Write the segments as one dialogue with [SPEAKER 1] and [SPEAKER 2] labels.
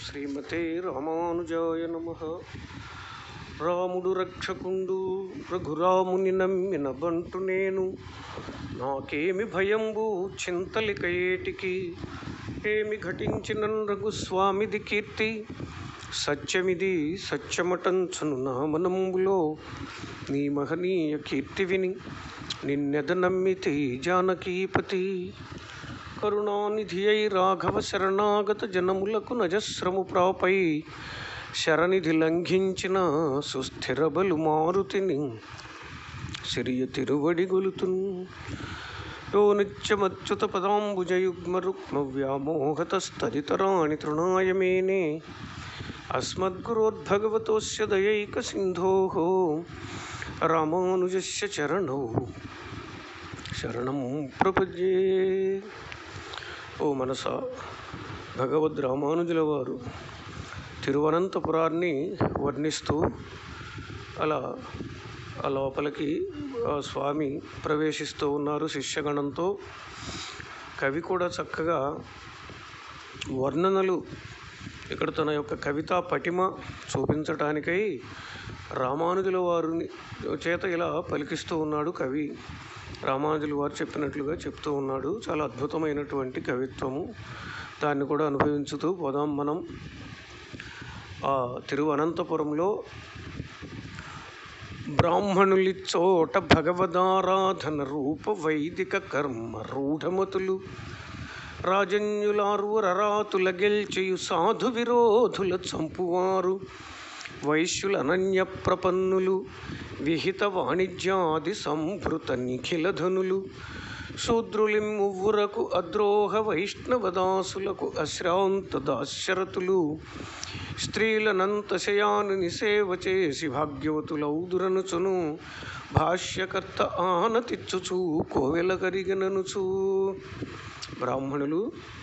[SPEAKER 1] శ్రీమతే రామానుజాయ నమ రాముడు రక్షకుండు రఘురాముని నమ్మిన బంటు నేను నాకేమి భయంబు చింతలిక ఏటికి ఏమి ఘటించిన రఘుస్వామిది కీర్తి సత్యమిది సత్యమటంచును నా మనంబులో నీ మహనీయ కీర్తి విని నిన్నెద నమ్మితే జానకీపతి కరుణానిధి అయి రాఘవ శరణాగత జనములకు నజస్రము ప్రాపై శరణిధి లంఘించిన సుస్థిర బలు మారుతిని సిరియ తిరువడి గొలుతున్ యో నిత్యమచ్యుత పదాంబుజయుగ్మ రుక్మ వ్యామోహతస్తదితరాణి తృణాయ మేనే అస్మద్గురోద్భగవతోస్య దయైక సింధోః రామానుజస్య చరణౌ శరణం ప్రపద్యే ఓ మనస భగవద్ రామానుజుల వారు తిరువనంతపురాన్ని వర్ణిస్తూ అలా ఆ లోపలికి ఆ స్వామి ప్రవేశిస్తూ ఉన్నారు శిష్యగణంతో కవి కూడా చక్కగా వర్ణనలు ఇక్కడ తన యొక్క కవితా పటిమ చూపించటానికై రామానుజుల వారిని చేత ఇలా పలికిస్తూ ఉన్నాడు కవి రామానుజుల వారు చెప్పినట్లుగా చెప్తూ ఉన్నాడు చాలా అద్భుతమైనటువంటి కవిత్వము దాన్ని కూడా అనుభవించుతూ పోదాం మనం ఆ తిరువనంతపురంలో బ్రాహ్మణులి చోట భగవదారాధన రూప వైదిక కర్మ రూఢమతులు రాజన్యులార్వరరాతుల గెల్చియు సాధు విరోధుల చంపువారు వైశ్యుల అనన్య ప్రపన్నులు విహిత వాణిజ్యాది సంభృత నిఖిలధనులు శూద్రులిమ్మువ్వురకు అద్రోహ వైష్ణవదాసులకు అశ్రాంత దాశరథులు స్త్రీలనంతశయానుని సేవ చేసి భాగ్యవతులౌదురనుచును భాష్యకర్త ఆనతిచ్చుచు కోవెల కరిగననుచు బ్రాహ్మణులు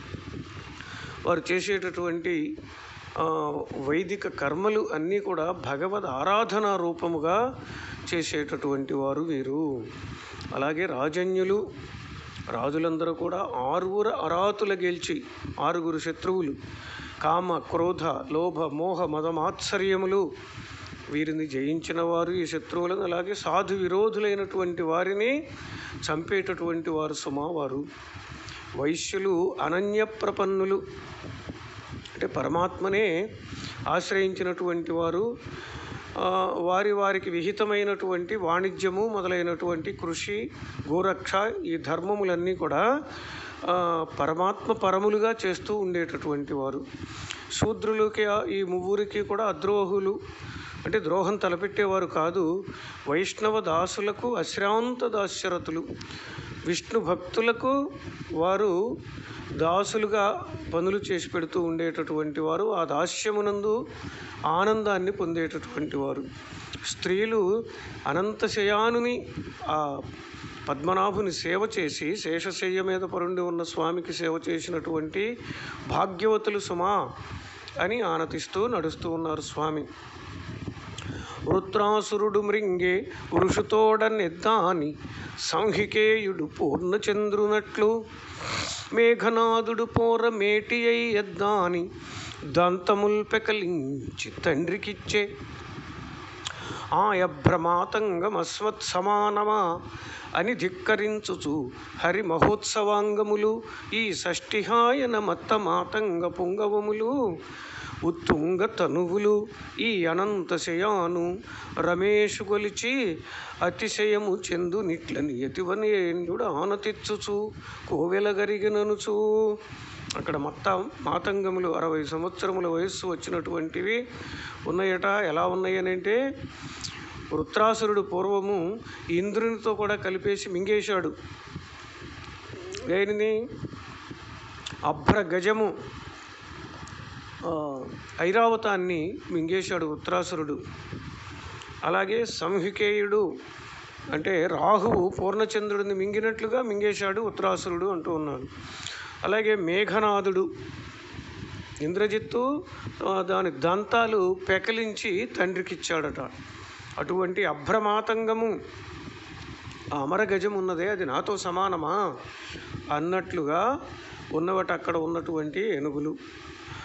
[SPEAKER 1] వారు చేసేటటువంటి ఆ, వైదిక కర్మలు అన్నీ కూడా భగవద్ ఆరాధన రూపముగా చేసేటటువంటి వారు వీరు అలాగే రాజన్యులు రాజులందరూ కూడా ఆరుగురు అరాతుల గెలిచి ఆరుగురు శత్రువులు కామ క్రోధ లోభ మోహ మదమాత్సర్యములు వీరిని జయించిన వారు ఈ శత్రువులను అలాగే సాధు విరోధులైనటువంటి వారిని చంపేటటువంటి వారు సుమా వారు వైశ్యులు అనన్య ప్రపన్నులు అంటే పరమాత్మనే ఆశ్రయించినటువంటి వారు ఆ, వారి వారికి విహితమైనటువంటి వాణిజ్యము మొదలైనటువంటి కృషి గోరక్ష ఈ ధర్మములన్నీ కూడా ఆ, పరమాత్మ పరములుగా చేస్తూ ఉండేటటువంటి వారు శూద్రులకి ఆ- ఈ ముగ్గురికి కూడా అద్రోహులు అంటే ద్రోహం తలపెట్టేవారు కాదు వైష్ణవ దాసులకు అశ్రాంత దాశరథులు విష్ణు భక్తులకు వారు దాసులుగా పనులు చేసి పెడుతూ ఉండేటటువంటి వారు ఆ దాస్యమునందు ఆనందాన్ని పొందేటటువంటి వారు స్త్రీలు అనంతశయానుని ఆ పద్మనాభుని సేవ చేసి శేషశయ్య మీద పరుండి ఉన్న స్వామికి సేవ చేసినటువంటి భాగ్యవతులు సుమా అని ఆనతిస్తూ నడుస్తూ ఉన్నారు స్వామి వృత్రాసురుడు మృంగే వృషుతోడనెద్దాని సంహికేయుడు పూర్ణచంద్రునట్లు మేఘనాథుడు పోర మేటి అయి ఎద్దాని దంతముల్ పెకలించి తండ్రికిచ్చే ఆయభ్రమాతంగమస్వత్ సమానమా అని ధిక్కరించుచు హరి మహోత్సవాంగములు ఈ షష్ఠిహాయన మత్త మాతంగ పుంగవములు ఉత్తుంగ తనువులు ఈ అనంత శయాను రమేషు గొలిచి అతిశయము చెందు నిట్లని యతివనేంద్రుడు ఆనతిచ్చుచు కోవెల గరిగిననుచు అక్కడ మత్త మాతంగములు అరవై సంవత్సరముల వయస్సు వచ్చినటువంటివి ఉన్నాయట ఎలా ఉన్నాయనంటే వృత్రాసురుడు పూర్వము ఇంద్రునితో కూడా కలిపేసి మింగేశాడు దేనిని అభ్ర గజము ఆ, ఐరావతాన్ని మింగేశాడు ఉత్తరాసురుడు అలాగే సంహికేయుడు అంటే రాహువు పూర్ణచంద్రుడిని మింగినట్లుగా మింగేశాడు ఉత్తరాసురుడు అంటూ ఉన్నాడు అలాగే మేఘనాథుడు ఇంద్రజిత్తు ఆ, దాని దంతాలు పెకలించి తండ్రికిచ్చాడట అటువంటి అభ్రమాతంగము ఆ అమరగజం ఉన్నదే అది నాతో సమానమా అన్నట్లుగా ఉన్నవట అక్కడ ఉన్నటువంటి ఏనుగులు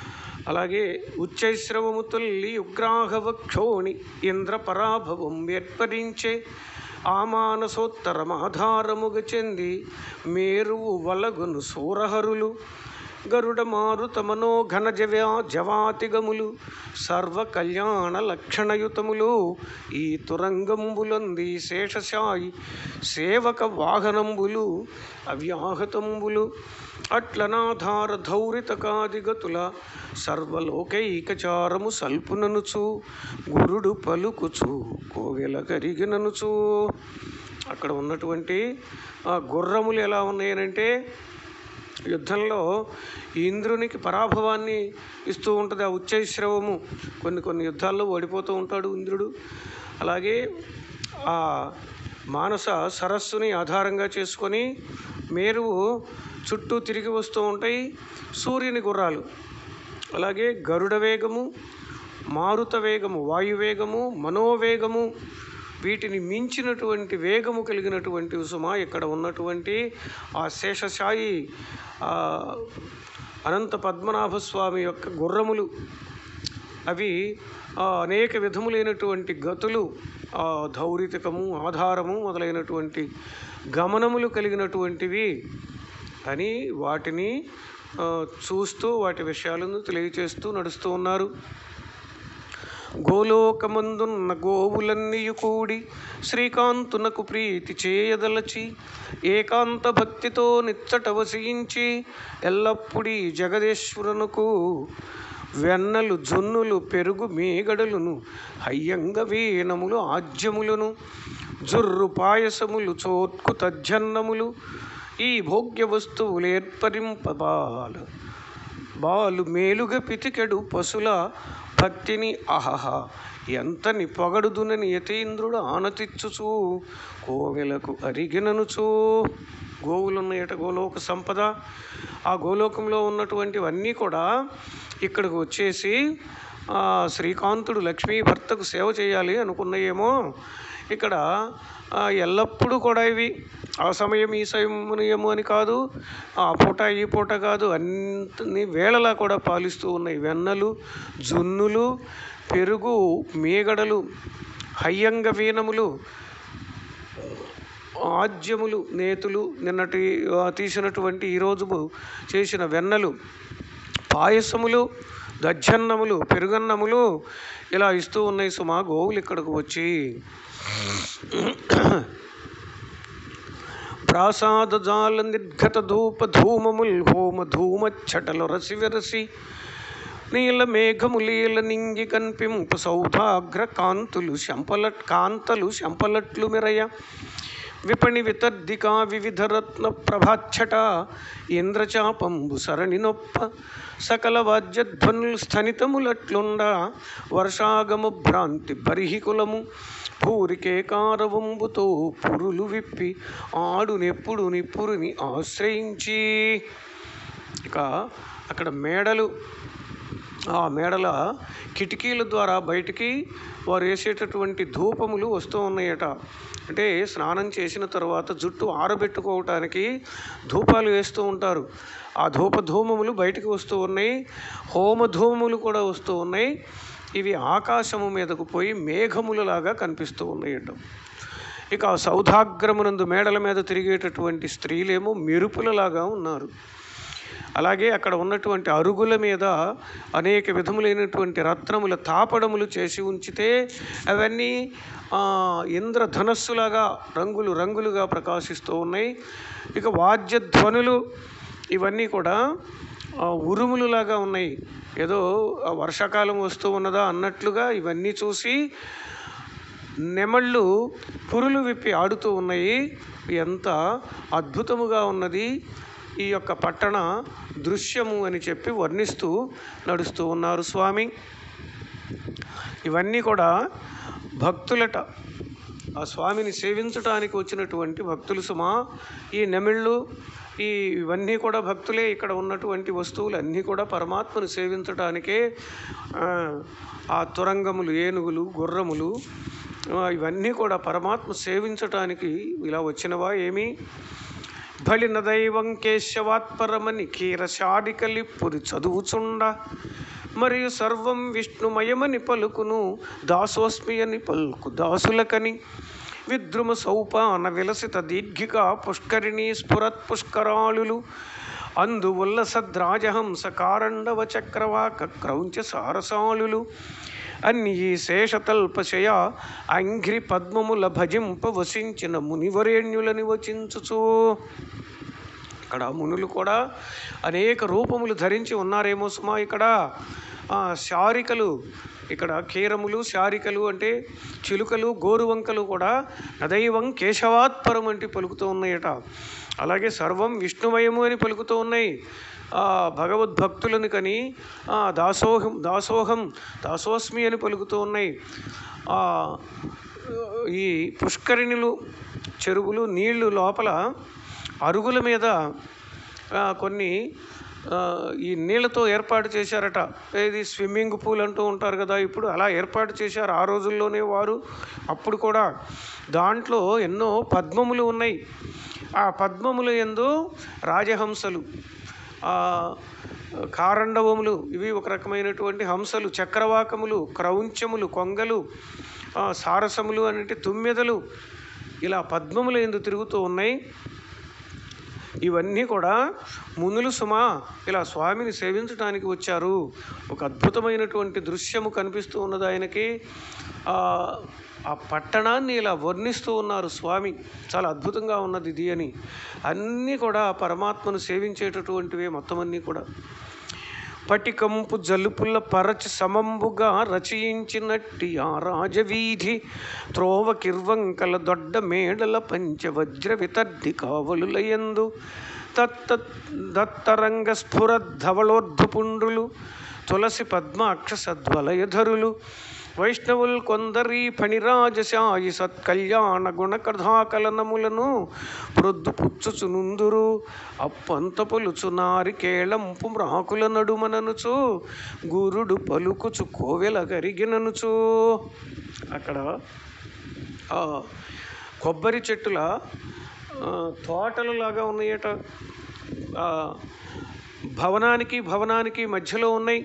[SPEAKER 1] అలాగే ఉచ్చైశ్రవము తొల్లి ఉగ్రాహవక్షోణి ఇంద్ర పరాభవం ఏర్పరించే ఆ మానసోత్తరమాధారముగ చెంది మేరువు వలగును సూరహరులు గరుడ మారుత మనోఘన జవ్యా జవాతిగములు సర్వ కళ్యాణ లక్షణయుతములు ఈ తురంగంబులంది శేషశాయి సేవక వాహనంబులు అవ్యాహతంబులు అట్లనాధార ధౌరిత కాదిగతుల సర్వలోకైకచారము సల్పుననుచు గురుడు పలుకుచు కోవెల కరిగిననుచు అక్కడ ఉన్నటువంటి ఆ గుర్రములు ఎలా ఉన్నాయనంటే యుద్ధంలో ఇంద్రునికి పరాభవాన్ని ఇస్తూ ఉంటుంది ఆ ఉచ్చైశ్రవము కొన్ని కొన్ని యుద్ధాల్లో ఓడిపోతూ ఉంటాడు ఇంద్రుడు అలాగే ఆ మానస సరస్సుని ఆధారంగా చేసుకొని మేరువు చుట్టూ తిరిగి వస్తూ ఉంటాయి సూర్యుని గుర్రాలు అలాగే గరుడ వేగము మారుత వేగము వాయువేగము మనోవేగము వీటిని మించినటువంటి వేగము కలిగినటువంటి సుమా ఇక్కడ ఉన్నటువంటి ఆ శేషశాయి ఆ అనంత పద్మనాభ స్వామి యొక్క గుర్రములు అవి ఆ, అనేక విధములైనటువంటి గతులు ఆ, ధౌరితకము ఆధారము మొదలైనటువంటి గమనములు కలిగినటువంటివి అని వాటిని ఆ, చూస్తూ వాటి విషయాలను తెలియచేస్తూ నడుస్తూ ఉన్నారు గోలోకమందున్న గోవులన్నీయు కూడి శ్రీకాంతునకు ప్రీతి చేయదలచి ఏకాంత భక్తితో నిచ్చట వసించి ఎల్లప్పుడీ జగదీశ్వరునకు వెన్నలు జొన్నులు పెరుగు మేగడలును హయ్యంగ వీణములు ఆజ్యములను జుర్రు పాయసములు చోత్కు తజ్జన్నములు ఈ భోగ్య వస్తువులు ఏర్పరింపబాలు బాలు మేలుగా పితికెడు పశుల భక్తిని అహహ ఎంతని పొగడుదునని యతీంద్రుడు ఆనతిచ్చుచు కోవెలకు అరిగిననుచు గోవులున్నాయట గోలోక సంపద ఆ గోలోకంలో ఉన్నటువంటివన్నీ కూడా ఇక్కడికి వచ్చేసి ఆ, శ్రీకాంతుడు లక్ష్మీ భర్తకు సేవ చేయాలి అనుకున్నాయేమో ఇక్కడ ఆ, ఎల్లప్పుడూ కూడా ఇవి ఆ సమయం ఈ సమయము అని కాదు ఆ పూట ఈ పూట కాదు అన్ని వేళలా కూడా పాలిస్తూ ఉన్నాయి వెన్నలు జున్నులు పెరుగు మేగడలు హయ్యంగ వీణములు ఆజ్యములు నేతులు నిన్నటి ఆ, తీసినటువంటి ఈరోజు చేసిన వెన్నలు పాయసములు దజ్జన్నములు పెరుగన్నములు ఇలా ఇస్తూ ఉన్నాయి సుమా గోవులు ఇక్కడికి వచ్చి ప్రాసాద జాల నిర్గత ధూప ధూమముల్ హోమ ధూమ చటలు రసి విరసి నీల మేఘము లీల నింగి కన్పింప సౌధాగ్ర కాంతులు శంపలట్ కాంతలు శంపలట్లు మిరయ విపణి వితర్దికా వివిధ రత్న ప్రభాచ్చట ఇంద్రచాపంబు సరణి నొప్ప సకల వాద్యధ్వనులు స్థనితములట్లుండ వర్షాగము భ్రాంతి బరిహికులము పూరికేకారవంబుతో పురులు విప్పి ఆడు నెప్పుడు నిప్పురుని ఆశ్రయించి ఇక అక్కడ మేడలు ఆ మేడల కిటికీల ద్వారా బయటికి వారు వేసేటటువంటి ధూపములు వస్తూ ఉన్నాయట అంటే స్నానం చేసిన తర్వాత జుట్టు ఆరబెట్టుకోవటానికి ధూపాలు వేస్తూ ఉంటారు ఆ ధూప ధూమములు బయటికి వస్తూ ఉన్నాయి హోమ ధూమములు కూడా వస్తూ ఉన్నాయి ఇవి ఆకాశము మీదకు పోయి మేఘములలాగా కనిపిస్తూ ఉన్నాయట ఇక ఆ సౌధాగ్రమునందు మేడల మీద తిరిగేటటువంటి స్త్రీలేమో మెరుపులలాగా ఉన్నారు అలాగే అక్కడ ఉన్నటువంటి అరుగుల మీద అనేక విధములైనటువంటి రత్నముల తాపడములు చేసి ఉంచితే అవన్నీ ఆ, ఇంద్రధనస్సులాగా రంగులు రంగులుగా ప్రకాశిస్తూ ఉన్నాయి ఇక వాద్యధ్వనులు ఇవన్నీ కూడా ఆ, ఉరుములులాగా ఉన్నాయి ఏదో ఆ వర్షాకాలం వస్తూ ఉన్నదా అన్నట్లుగా ఇవన్నీ చూసి నెమళ్ళు పురులు విప్పి ఆడుతూ ఉన్నాయి ఎంత అద్భుతముగా ఉన్నది ఈ యొక్క పట్టణ దృశ్యము అని చెప్పి వర్ణిస్తూ నడుస్తూ ఉన్నారు స్వామి ఇవన్నీ కూడా భక్తులట ఆ స్వామిని సేవించటానికి వచ్చినటువంటి భక్తులు సుమా ఈ నెమిళ్ళు ఈ ఇవన్నీ కూడా భక్తులే ఇక్కడ ఉన్నటువంటి వస్తువులు అన్నీ కూడా పరమాత్మను సేవించటానికే ఆ, ఆ తురంగములు ఏనుగులు గుర్రములు ఆ, ఇవన్నీ కూడా పరమాత్మ సేవించటానికి ఇలా వచ్చినవా ఏమి బలిన దైవం కేశవాత్పరమని కీరశాడికలి పురి చదువుచుండ మరియు సర్వం విష్ణుమయమని పలుకును దాసోస్మి అని పలుకు దాసులకని విద్రుమ సౌపాన విలసిత దీర్ఘిక పుష్కరిణి స్ఫురత్ పుష్కరాళులు అందు ఉల్లసద్రాజహంస కారండవ చక్రవాక క్రౌంచ సారసాళులు అన్ని ఈ శేషతల్పశయ అంఘ్రి పద్మముల భజింప వసించిన మునివరేణ్యులని వచించుచు ఇక్కడ మునులు కూడా అనేక రూపములు ధరించి ఉన్నారేమో సుమా ఇక్కడ ఆ, శారికలు ఇక్కడ కీరములు శారికలు అంటే చిలుకలు గోరువంకలు కూడా నదైవం కేశవాత్పరం అంటే పలుకుతూ ఉన్నాయట అలాగే సర్వం విష్ణుమయము అని పలుకుతూ ఉన్నాయి ఆ, భగవద్భక్తులను కని ఆ, దాసోహం దాసోహం దాసోస్మి అని పలుకుతూ ఉన్నాయి ఆ, ఈ పుష్కరిణులు చెరువులు నీళ్లు లోపల అరుగుల మీద ఆ, కొన్ని ఆ, ఈ నీళ్ళతో ఏర్పాటు చేశారట ఇది స్విమ్మింగ్ పూల్ అంటూ ఉంటారు కదా ఇప్పుడు అలా ఏర్పాటు చేశారు ఆ రోజుల్లోనే వారు అప్పుడు కూడా దాంట్లో ఎన్నో పద్మములు ఉన్నాయి ఆ పద్మములు ఎందు రాజహంసలు ఆ, కారండవములు ఇవి ఒక రకమైనటువంటి హంసలు చక్రవాకములు క్రౌంచములు కొంగలు ఆ, సారసములు అంటే తుమ్మెదలు ఇలా పద్మములు ఎందు తిరుగుతూ ఉన్నాయి ఇవన్నీ కూడా మునులు సుమా ఇలా స్వామిని సేవించడానికి వచ్చారు ఒక అద్భుతమైనటువంటి దృశ్యము కనిపిస్తూ ఉన్నది ఆయనకి ఆ, ఆ పట్టణాన్ని ఇలా వర్ణిస్తూ ఉన్నారు స్వామి చాలా అద్భుతంగా ఉన్నది ఇది అని అన్నీ కూడా పరమాత్మను సేవించేటటువంటివే మొత్తం అన్నీ కూడా పటికంపు జలుపుల పరచి సమంబుగా రచయించినట్టి ఆ రాజవీధి త్రోవ కిర్వంకల దొడ్డ మేడల పంచవజ్ర వితర్ది కావలులయందు తత్త దత్తరంగ స్ఫురద్ధవళోర్ధపుండ్రులు తులసి పద్మాక్ష సద్వలయధరులు వైష్ణవుల్ కొందరి ఫణిరాజశాయి సత్కళ్యాణ గుణకథాకలనములను ప్రొద్దు పుచ్చుచునుందురు అప్పంత పొలుచు నారికేళంపు మ్రాకుల నడుమననుచు గురుడు పలుకుచు కోవెల గరిగిననుచు అక్కడ ఆ కొబ్బరి చెట్టుల ఆ, తోటలు లాగా ఉన్నాయట ఆ, భవనానికి భవనానికి మధ్యలో ఉన్నాయి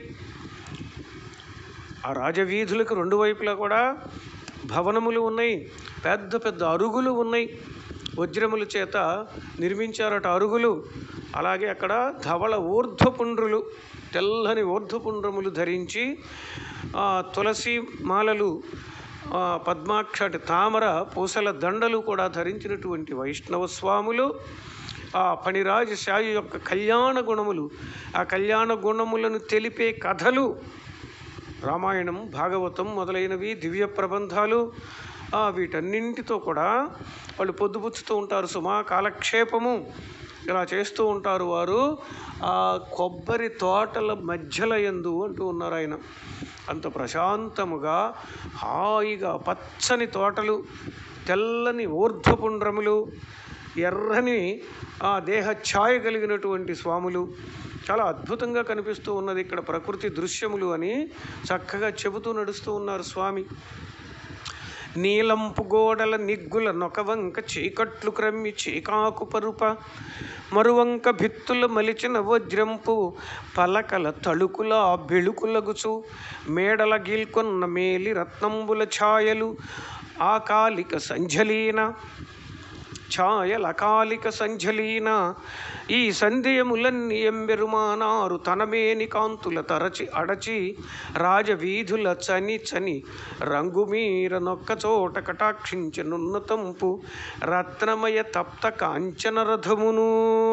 [SPEAKER 1] ఆ రాజవీధులకు రెండు వైపులా కూడా భవనములు ఉన్నాయి పెద్ద పెద్ద అరుగులు ఉన్నాయి వజ్రముల చేత నిర్మించారట అరుగులు అలాగే అక్కడ ధవళ ఊర్ధ్వపుండ్రులు తెల్లని ఊర్ధ్వపుండ్రములు ధరించి ఆ, తులసి మాలలు ఆ, పద్మాక్షటి తామర పూసల దండలు కూడా ధరించినటువంటి వైష్ణవ స్వాములు ఆ పణిరాజ శాయి యొక్క కళ్యాణ గుణములు ఆ కళ్యాణ గుణములను తెలిపే కథలు రామాయణం భాగవతం మొదలైనవి దివ్య ప్రబంధాలు ఆ, వీటన్నింటితో కూడా వాళ్ళు పొద్దుపుచ్చుతూ ఉంటారు సుమా కాలక్షేపము ఇలా చేస్తూ ఉంటారు వారు ఆ కొబ్బరి తోటల మధ్యల ఎందు అంటూ ఉన్నారు ఆయన అంత ప్రశాంతముగా హాయిగా పచ్చని తోటలు తెల్లని ఊర్ధ్వపుండ్రములు ఎర్రని ఆ దేహ ఛాయ కలిగినటువంటి స్వాములు చాలా అద్భుతంగా కనిపిస్తూ ఉన్నది ఇక్కడ ప్రకృతి దృశ్యములు అని చక్కగా చెబుతూ నడుస్తూ ఉన్నారు స్వామి నీలంపు గోడల నిగ్గుల నొకవంక చీకట్లు క్రమ్మి చీకాకు పరుప మరువంక భిత్తుల మలిచిన వజ్రంపు పలకల తళుకుల బెళుకులగుచు మేడల గీల్కొన్న మేలి రత్నంబుల ఛాయలు ఆకాలిక సంఝలీన ఛాయలకాలిక సంఝలీన ఈ సంధ్యములన్నీ ఎంబెరుమానారు తనమేని కాంతుల తరచి అడచి రాజవీధుల చని చని రంగుమీర నొక్క చోట కటాక్షించనున్నతంపు రత్నమయ తప్త కాంచన రథమును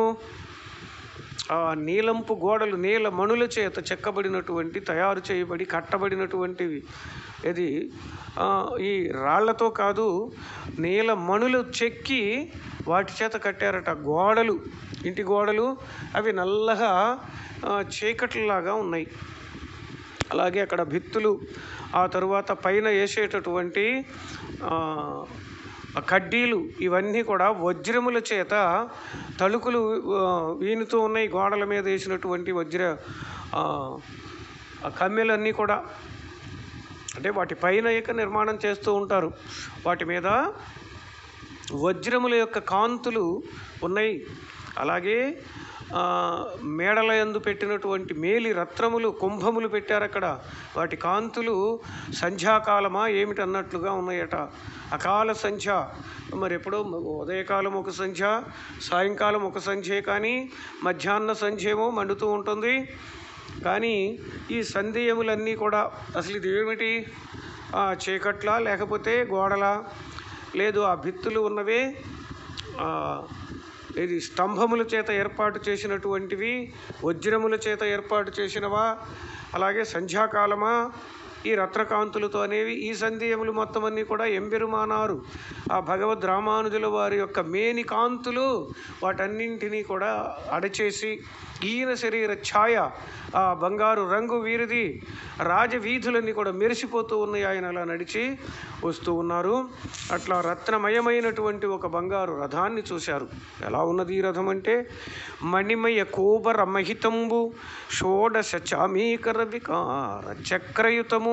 [SPEAKER 1] ఆ నీలంపు గోడలు నీల మణుల చేత చెక్కబడినటువంటి తయారు చేయబడి కట్టబడినటువంటివి ఇది ఆ, ఈ రాళ్లతో కాదు నీల మణులు చెక్కి వాటి చేత కట్టారట గోడలు ఇంటి గోడలు అవి నల్లగా ఆ, చీకట్లలాగా ఉన్నాయి అలాగే అక్కడ భిత్తులు ఆ తరువాత పైన వేసేటటువంటి ఆ, ఆ కడ్డీలు ఇవన్నీ కూడా వజ్రముల చేత తలుకులు ఆ, వీనుతూ ఉన్నాయి గోడల మీద వేసినటువంటి వజ్ర ఆ, ఆ కమ్మెలన్నీ కూడా అంటే వాటి పైన ఇక నిర్మాణం చేస్తూ ఉంటారు వాటి మీద వజ్రముల యొక్క కాంతులు ఉన్నాయి అలాగే ఆ, మేడల యందు పెట్టినటువంటి మేలి రత్నములు కుంభములు పెట్టారు అక్కడ వాటి కాంతులు సంధ్యాకాలమా ఏమిటి అన్నట్లుగా ఉన్నాయట అకాల సంధ్య మరి ఎప్పుడో ఉదయకాలం ఒక సంధ్య సాయంకాలం ఒక సంధ్యే కానీ మధ్యాహ్న సంధ్య ఏమో మండుతూ ఉంటుంది కానీ ఈ సందేయములన్నీ కూడా అసలు ఇది ఏమిటి ఆ చీకట్ల లేకపోతే గోడల లేదు ఆ భిత్తులు ఉన్నవే ఆ, ఇది స్తంభముల చేత ఏర్పాటు చేసినటువంటివి వజ్రముల చేత ఏర్పాటు చేసినవా అలాగే సంధ్యాకాలమా ఈ రత్నకాంతులతో అనేవి ఈ సందేహములు మొత్తం అన్నీ కూడా ఎంబెరుమానారు ఆ భగవద్ రామానుజుల వారి యొక్క మేని కాంతులు వాటన్నింటినీ కూడా అడచేసి ఈయన శరీర ఛాయ ఆ బంగారు రంగు వీరిది రాజవీధులన్నీ కూడా మెరిసిపోతూ ఉన్నాయి ఆయన అలా నడిచి వస్తూ ఉన్నారు అట్లా రత్నమయమైనటువంటి ఒక బంగారు రథాన్ని చూశారు ఎలా ఉన్నది ఈ రథం అంటే మణిమయ కోబర మహితంబు షోడశ చామీకర వికార చక్రయుతము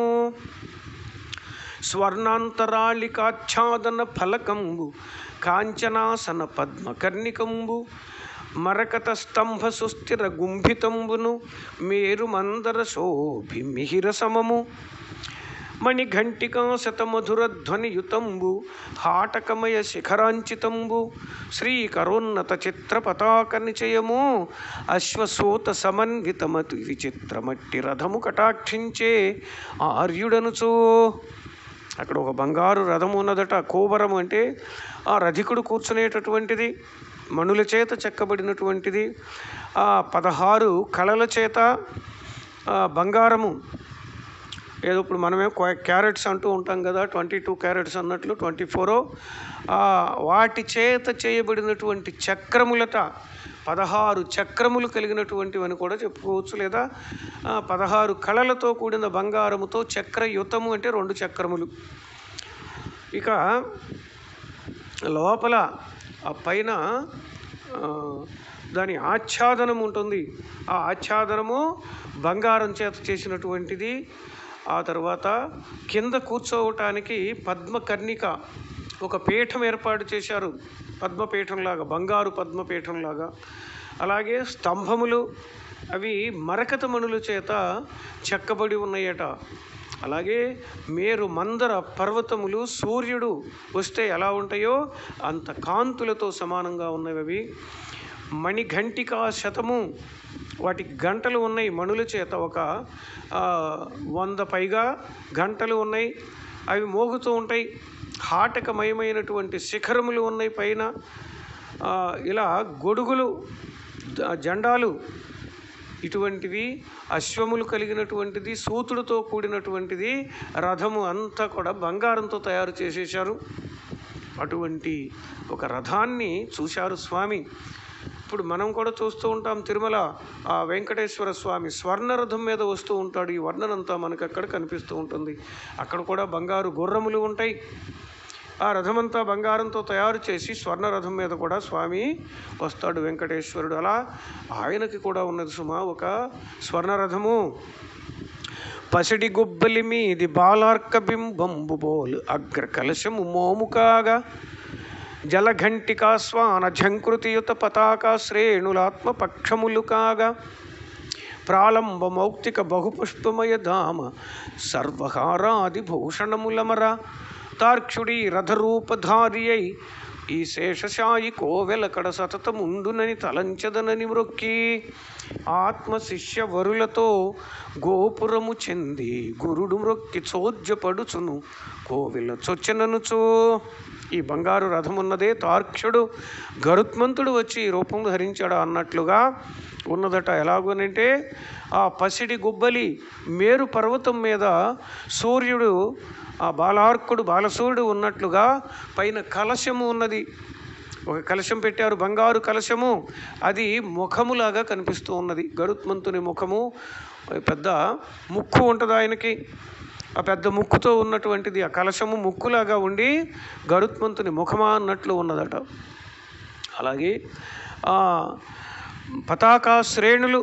[SPEAKER 1] స్వర్ణాంతరాళికాచ్ఛాదన ఫలకంబు కాంచనాసన పద్మకర్ణికంబు మరకత స్తంభ సుస్థిర గుంభితంబును మేరు మందర శోభి మిహిర సమము మణిఘంటికా శతమధుర ధ్వనియుతంబు హాటకమయ శిఖరాంచితంబు శ్రీకరోన్నత చిత్ర పతాక నిచయము అశ్వసూత సమన్వితమతి విచిత్రమట్టి రథము కటాక్షించే ఆర్యుడనుచో అక్కడ ఒక బంగారు రథం ఉన్నదట కోబరం అంటే ఆ రధికుడు కూర్చునేటటువంటిది మణుల చేత చెక్కబడినటువంటిది ఆ పదహారు కళల చేత ఆ బంగారము ఏదో ఇప్పుడు మనమే క్యారెట్స్ అంటూ ఉంటాం కదా ట్వంటీ టూ క్యారెట్స్ అన్నట్లు ట్వంటీ ఫోరో వాటి చేత చేయబడినటువంటి చక్రములట పదహారు చక్రములు కలిగినటువంటివని కూడా చెప్పుకోవచ్చు లేదా ఆ, పదహారు కళలతో కూడిన బంగారముతో చక్రయుతము అంటే రెండు చక్రములు ఇక లోపల ఆ పైన ఆ, దాని ఆచ్ఛాదనం ఉంటుంది ఆ ఆచ్ఛాదనము బంగారం చేత చేసినటువంటిది ఆ తర్వాత కింద కూర్చోవటానికి పద్మకర్ణిక ఒక పీఠం ఏర్పాటు చేశారు పద్మపీఠంలాగా బంగారు పద్మపీఠంలాగా అలాగే స్తంభములు అవి మరకత మణుల చేత చెక్కబడి ఉన్నాయట అలాగే మేరు మందర పర్వతములు సూర్యుడు వస్తే ఎలా ఉంటాయో అంత కాంతులతో సమానంగా ఉన్నవి అవి మణిఘంటికా శతము వాటి గంటలు ఉన్నాయి మణుల చేత ఒక ఆ, వంద పైగా గంటలు ఉన్నాయి అవి మోగుతూ ఉంటాయి హాటకమయమైనటువంటి శిఖరములు ఉన్నాయి పైన ఆ, ఇలా గొడుగులు ద- జెండాలు ఇటువంటివి అశ్వములు కలిగినటువంటిది సూతుడితో కూడినటువంటిది రథము అంతా కూడా బంగారంతో తయారు చేసేశారు అటువంటి ఒక రథాన్ని చూశారు స్వామి ఇప్పుడు మనం కూడా చూస్తూ ఉంటాం తిరుమల ఆ వెంకటేశ్వర స్వామి స్వర్ణ రథం మీద వస్తూ ఉంటాడు ఈ వర్ణనంతా మనకు అక్కడ కనిపిస్తూ ఉంటుంది అక్కడ కూడా బంగారు గుర్రములు ఉంటాయి ఆ రథమంతా బంగారంతో తయారు చేసి స్వర్ణ రథం మీద కూడా స్వామి వస్తాడు వెంకటేశ్వరుడు అలా ఆయనకి కూడా ఉన్నది సుమా ఒక స్వర్ణ రథము పసిడి గుబ్బలి మీది బాలార్క బింబంబు బోలు అగ్ర కలశము మోము కాగా జలఘంటికా స్వాన ఝంకృతియుత పతాక శ్రేణులాత్మ పక్షములు కాగా ప్రాళంబ మౌక్తిక బహుపుష్పమయ ధామ సర్వహారాది భూషణములమర తార్క్షుడి రథరూపధారి అయి ఈ శేషశాయి కోవెలకడ సతతముండునని తలంచదనని మ్రొక్కి ఆత్మ శిష్య వరులతో గోపురము చెంది గురుడు మ్రొక్కి చోద్యపడుచును కోవెల చొచ్చెననుచో ఈ బంగారు రథమున్నదే తార్క్షుడు గరుత్మంతుడు వచ్చి ఈ రూపం ధరించాడు అన్నట్లుగా ఉన్నదట ఎలాగోనంటే ఆ పసిడి గుబ్బలి మేరు పర్వతం మీద సూర్యుడు ఆ బాలార్కుడు బాలసూర్యుడు ఉన్నట్లుగా పైన కలశము ఉన్నది ఒక కలశం పెట్టారు బంగారు కలశము అది ముఖములాగా కనిపిస్తూ ఉన్నది గరుత్మంతుని ముఖము పెద్ద ముక్కు ఉంటుంది ఆయనకి ఆ పెద్ద ముక్కుతో ఉన్నటువంటిది ఆ కలశము ముక్కులాగా ఉండి గరుత్మంతుని ముఖమా అన్నట్లు ఉన్నదట అలాగే ఆ, పతాకా శ్రేణులు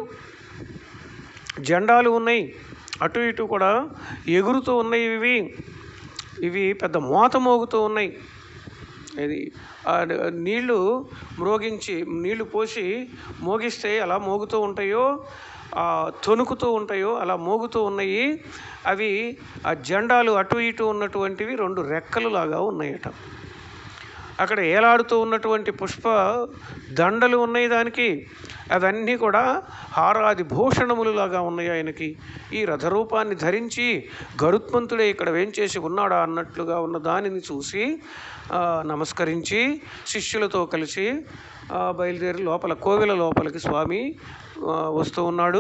[SPEAKER 1] జెండాలు ఉన్నాయి అటు ఇటు కూడా ఎగురుతూ ఉన్నాయి ఇవి ఇవి పెద్ద మోత మోగుతూ ఉన్నాయి ఇది ఆ నీళ్లు మ్రోగించి నీళ్లు పోసి మోగిస్తే ఎలా మోగుతూ ఉంటాయో ఆ తొణుకుతూ ఉంటాయో అలా మోగుతూ ఉన్నాయి అవి ఆ జెండాలు అటు ఇటు ఉన్నటువంటివి రెండు రెక్కలు లాగా ఉన్నాయట అక్కడ ఏలాడుతూ ఉన్నటువంటి పుష్ప దండలు ఉన్నాయి దానికి అవన్నీ కూడా హారాది భూషణములులాగా ఉన్నాయి ఆయనకి ఈ రథరూపాన్ని ధరించి గరుత్మంతుడే ఇక్కడ వేంచేసి ఉన్నాడా అన్నట్లుగా ఉన్న దానిని చూసి ఆ, నమస్కరించి శిష్యులతో కలిసి ఆ, బయలుదేరి లోపల కోవిల లోపలికి స్వామి ఆ, వస్తూ ఉన్నాడు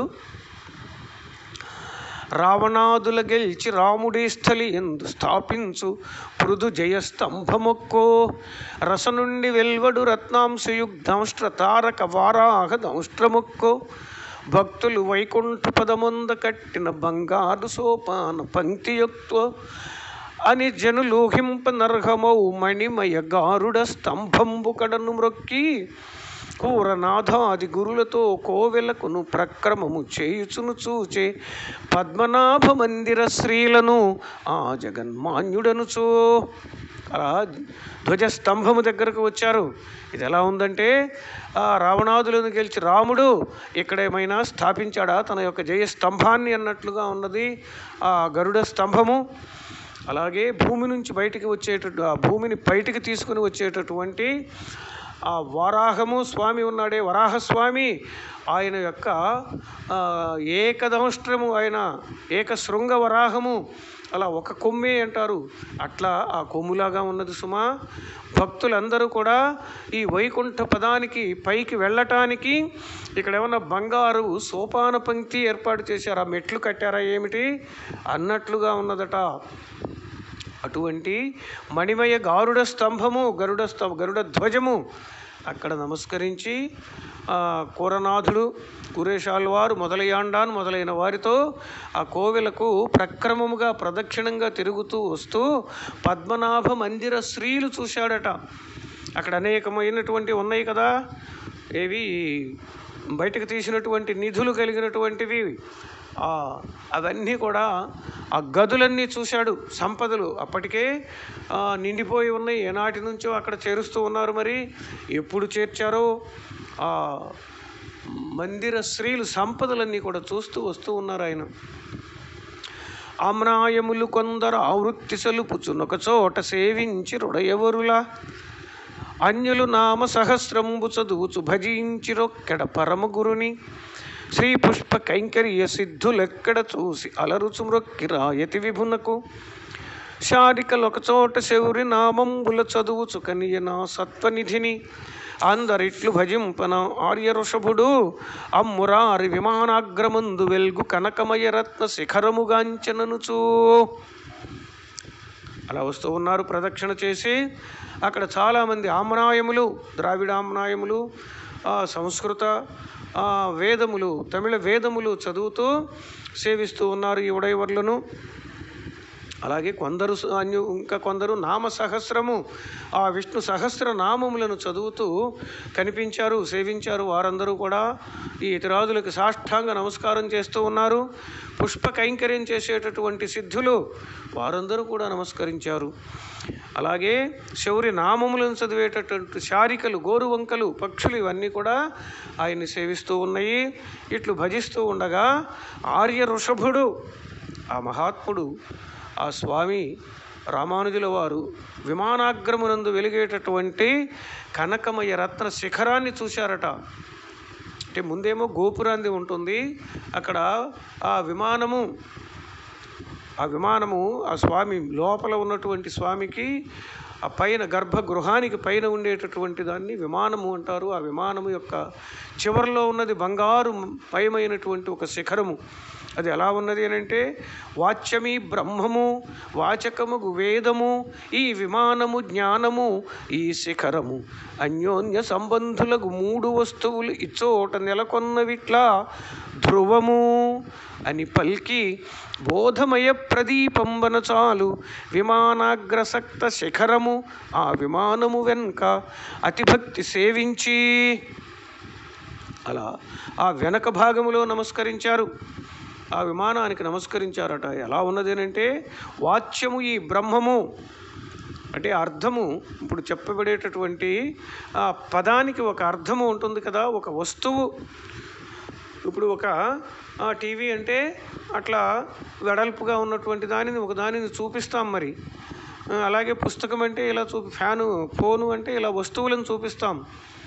[SPEAKER 1] రావణాదుల గెలిచి రాముడి స్థలి ఎందు స్థాపించు పృథు జయస్తంభమొక్కో రస నుండి వెల్వడు రత్నాంశయుగ్ధాంష్ట్ర తారక వారాహ దంష్ట్రమొక్కో భక్తులు వైకుంఠ పదముంద కట్టిన బంగారు సోపాన పంక్తియుక్తో అని జనులూహింప నర్హమౌ మణిమయ గారుడ స్తంభంబు కడను మ్రొక్కి కూరనాథాది గురులతో కోవెలకును ప్రక్రమము చేయుచును చూచే పద్మనాభ మందిర శ్రీలను ఆ జగన్మాన్యుడనుచో అలా ధ్వజస్తంభము దగ్గరకు వచ్చారు ఇది ఎలా ఉందంటే ఆ రావణాదులను గెలిచి రాముడు ఇక్కడేమైనా స్థాపించాడా తన యొక్క జయ స్తంభాన్ని అన్నట్లుగా ఉన్నది ఆ గరుడ స్తంభము అలాగే భూమి నుంచి బయటికి వచ్చేటట్టు ఆ భూమిని బయటికి తీసుకుని వచ్చేటటువంటి ఆ వరాహము స్వామి ఉన్నాడే వరాహస్వామి ఆయన యొక్క ఆ, ఏకదంష్ట్రము ఆయన ఏకశృంగ వరాహము అలా ఒక కొమ్మే అంటారు అట్లా ఆ కొమ్ములాగా ఉన్నది సుమా భక్తులందరూ కూడా ఈ వైకుంఠ పదానికి పైకి వెళ్ళటానికి ఇక్కడ ఏమన్నా బంగారు సోపాన పంక్తి ఏర్పాటు చేశారా మెట్లు కట్టారా ఏమిటి అన్నట్లుగా ఉన్నదట అటువంటి మణిమయ గారుడ స్తంభము గరుడ స్తంభ గరుడ ధ్వజము అక్కడ నమస్కరించి ఆ, కూరనాథుడు కురేషాల్వారు మొదలయాండాన్ మొదలైన వారితో ఆ కోవెలకు ప్రక్రమముగా ప్రదక్షిణంగా తిరుగుతూ వస్తూ పద్మనాభ మందిర శ్రీలు చూశాడట అక్కడ అనేకమైనటువంటి ఉన్నాయి కదా ఏవి బయటకు తీసినటువంటి నిధులు కలిగినటువంటివి ఆ, అవన్నీ కూడా ఆ గదులన్నీ చూశాడు సంపదలు అప్పటికే ఆ, నిండిపోయి ఉన్నాయి ఏనాటి నుంచో అక్కడ చేరుస్తూ ఉన్నారు మరి ఎప్పుడు చేర్చారో ఆ మందిర స్త్రీలు సంపదలన్నీ కూడా చూస్తూ వస్తూ ఉన్నారు ఆయన ఆమ్నాయములు కొందరు ఆవృత్తి సలుపుచునొక చోట సేవించి రుడయవరులా అన్యులు నామ సహస్రంబు చదువుచు భజించిరొక్కడ పరమ గురుని శ్రీ పుష్ప కైంకర్య సిద్ధులెక్కడ చూసి అలరుచు మ్రొక్కి రాయతి విభునకు శారికలొక చోట శౌరి నామంబుల చదువుచు కనియన సత్వనిధిని అందరిట్లు భజింపన ఆర్య ఋషభుడు అమ్మురారి విమానాగ్రమందు వెల్గు కనకమయ రత్న శిఖరముగాంచననుచూ అలా వస్తూ ఉన్నారు ప్రదక్షిణ చేసి అక్కడ చాలామంది ఆమ్నాయములు ద్రావిడ ఆమ్నాయములు ఆ, సంస్కృత ఆ, వేదములు తమిళ వేదములు చదువుతూ సేవిస్తూ ఉన్నారు ఈ ఉడయవర్లను అలాగే కొందరు స- అన్యు ఇంకా కొందరు నామ సహస్రము ఆ విష్ణు సహస్ర నామములను చదువుతూ కనిపించారు సేవించారు వారందరూ కూడా ఈ ఇతరాదులకు సాష్టాంగ నమస్కారం చేస్తూ ఉన్నారు పుష్ప కైంకర్యం చేసేటటువంటి సిద్ధులు వారందరూ కూడా నమస్కరించారు అలాగే శౌరి నామములను చదివేటటువంటి శారికలు గోరువంకలు పక్షులు ఇవన్నీ కూడా ఆయన్ని సేవిస్తూ ఉన్నాయి ఇట్లు భజిస్తూ ఉండగా ఆర్య ఋషభుడు ఆ మహాత్ముడు ఆ స్వామి రామానుజుల వారు విమానాగ్రమునందు వెలిగేటటువంటి కనకమయ రత్న శిఖరాన్ని చూశారట అంటే ముందేమో గోపురాంది ఉంటుంది అక్కడ ఆ విమానము ఆ విమానము ఆ స్వామి లోపల ఉన్నటువంటి స్వామికి ఆ పైన గర్భగృహానికి పైన ఉండేటటువంటి దాన్ని విమానము అంటారు ఆ విమానము యొక్క చివరిలో ఉన్నది బంగారు పయమైనటువంటి ఒక శిఖరము అది ఎలా ఉన్నది అని అంటే వాచ్యమి బ్రహ్మము వాచకముగు వేదము ఈ విమానము జ్ఞానము ఈ శిఖరము అన్యోన్య సంబంధులకు మూడు వస్తువులు ఇచ్చోట నెలకొన్నవిట్లా ధ్రువము అని పల్కి బోధమయ ప్రదీపంబన చాలు విమానాగ్రసక్త శిఖరము ఆ విమానము వెనుక అతిభక్తి సేవించి అలా ఆ వెనక భాగములో నమస్కరించారు ఆ విమానానికి నమస్కరించారట ఎలా ఉన్నది అని అంటే వాచ్యము ఈ బ్రహ్మము అంటే అర్థము ఇప్పుడు చెప్పబడేటటువంటి ఆ పదానికి ఒక అర్థము ఉంటుంది కదా ఒక వస్తువు ఇప్పుడు ఒక ఆ, టీవీ అంటే అట్లా వెడల్పుగా ఉన్నటువంటి దానిని ఒక దానిని చూపిస్తాం మరి ఆ, అలాగే పుస్తకం అంటే ఇలా చూపి ఫ్యాను ఫోను అంటే ఇలా వస్తువులను చూపిస్తాం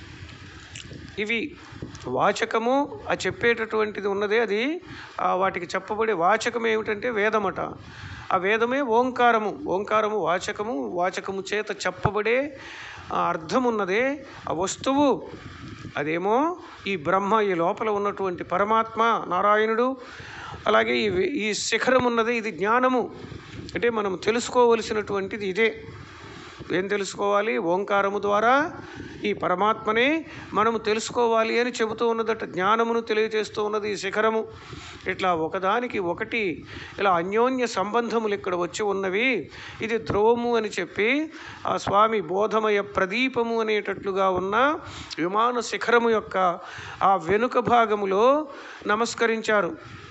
[SPEAKER 1] ఇవి వాచకము ఆ చెప్పేటటువంటిది ఉన్నదే అది ఆ వాటికి చెప్పబడే వాచకం ఏమిటంటే వేదమట ఆ వేదమే ఓంకారము ఓంకారము వాచకము వాచకము చేత చెప్పబడే ఆ అర్థం ఉన్నదే ఆ వస్తువు అదేమో ఈ బ్రహ్మ ఈ లోపల ఉన్నటువంటి పరమాత్మ నారాయణుడు అలాగే ఈ ఈ శిఖరం ఉన్నది ఇది జ్ఞానము అంటే మనం తెలుసుకోవలసినటువంటిది ఇదే ఏం తెలుసుకోవాలి ఓంకారము ద్వారా ఈ పరమాత్మనే మనము తెలుసుకోవాలి అని చెబుతూ ఉన్నదట జ్ఞానమును తెలియజేస్తూ ఉన్నది ఈ శిఖరము ఇట్లా ఒకదానికి ఒకటి ఇలా అన్యోన్య సంబంధములు ఇక్కడ వచ్చి ఉన్నవి ఇది ధ్రువము అని చెప్పి ఆ స్వామి బోధమయ ప్రదీపము అనేటట్లుగా ఉన్న విమాన శిఖరము యొక్క ఆ వెనుక భాగములో నమస్కరించారు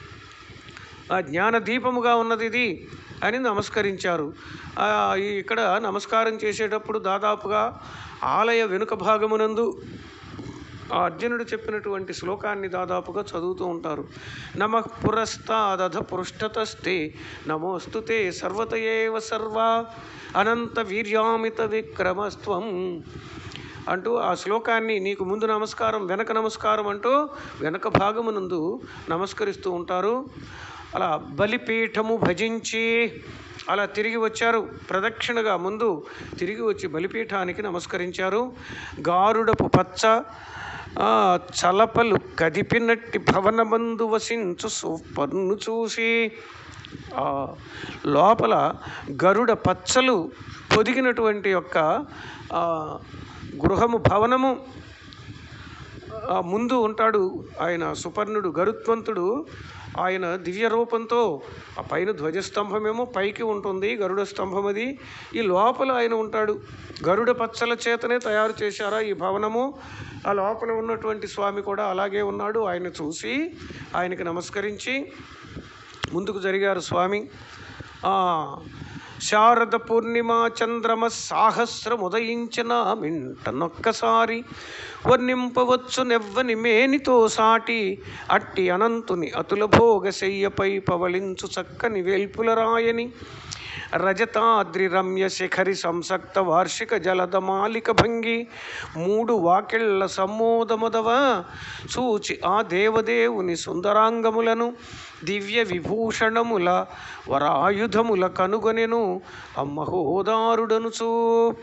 [SPEAKER 1] ఆ జ్ఞాన దీపముగా ఉన్నది ఇది అని నమస్కరించారు ఆ, ఈ ఇక్కడ నమస్కారం చేసేటప్పుడు దాదాపుగా ఆలయ వెనుక భాగమునందు ఆ అర్జునుడు చెప్పినటువంటి శ్లోకాన్ని దాదాపుగా చదువుతూ ఉంటారు నమ పురస్తాదధ పృష్ఠతస్తే నమోస్తుతే సర్వతయేవ సర్వ అనంత వీర్యామిత విక్రమస్త్వం అంటూ ఆ శ్లోకాన్ని నీకు ముందు నమస్కారం వెనక నమస్కారం అంటూ వెనక భాగమునందు నమస్కరిస్తూ ఉంటారు అలా బలిపీఠము భజించి అలా తిరిగి వచ్చారు ప్రదక్షిణగా ముందు తిరిగి వచ్చి బలిపీఠానికి నమస్కరించారు గారుడపు పచ్చ ఆ, చలపలు కదిపినట్టి భవనమందు వసించు సూపర్ను చూసి ఆ, లోపల గరుడ పచ్చలు పొదిగినటువంటి యొక్క ఆ, గృహము భవనము ఆ ముందు ఉంటాడు ఆయన సుపర్ణుడు గరుత్మంతుడు ఆయన దివ్య రూపంతో ఆ పైన ధ్వజస్తంభమేమో పైకి ఉంటుంది గరుడ స్తంభం అది ఈ లోపల ఆయన ఉంటాడు గరుడ పచ్చల చేతనే తయారు చేశారా ఈ భవనము ఆ లోపల ఉన్నటువంటి స్వామి కూడా అలాగే ఉన్నాడు ఆయన చూసి ఆయనకి నమస్కరించి ముందుకు జరిగారు స్వామి ఆ, శారద పూర్ణిమ చంద్రమ సాహస్రం ఉదయించిన మింటనొక్కసారి వర్ణింపవచ్చు నెవ్వని మేనితో సాటి అట్టి అనంతుని అతుల భోగశయ్యపై పవళించు చక్కని వేల్పుల రాయని రజతాద్రి రమ్య శిఖరి సంసక్త వార్షిక జలద మాలిక భంగి మూడు వాకిళ్ల సమ్మోదముదవ చూచి ఆ దేవదేవుని సుందరాంగములను దివ్య విభూషణముల వరాయుధముల కనుగొనెను అమ్మహోదారుడనుచు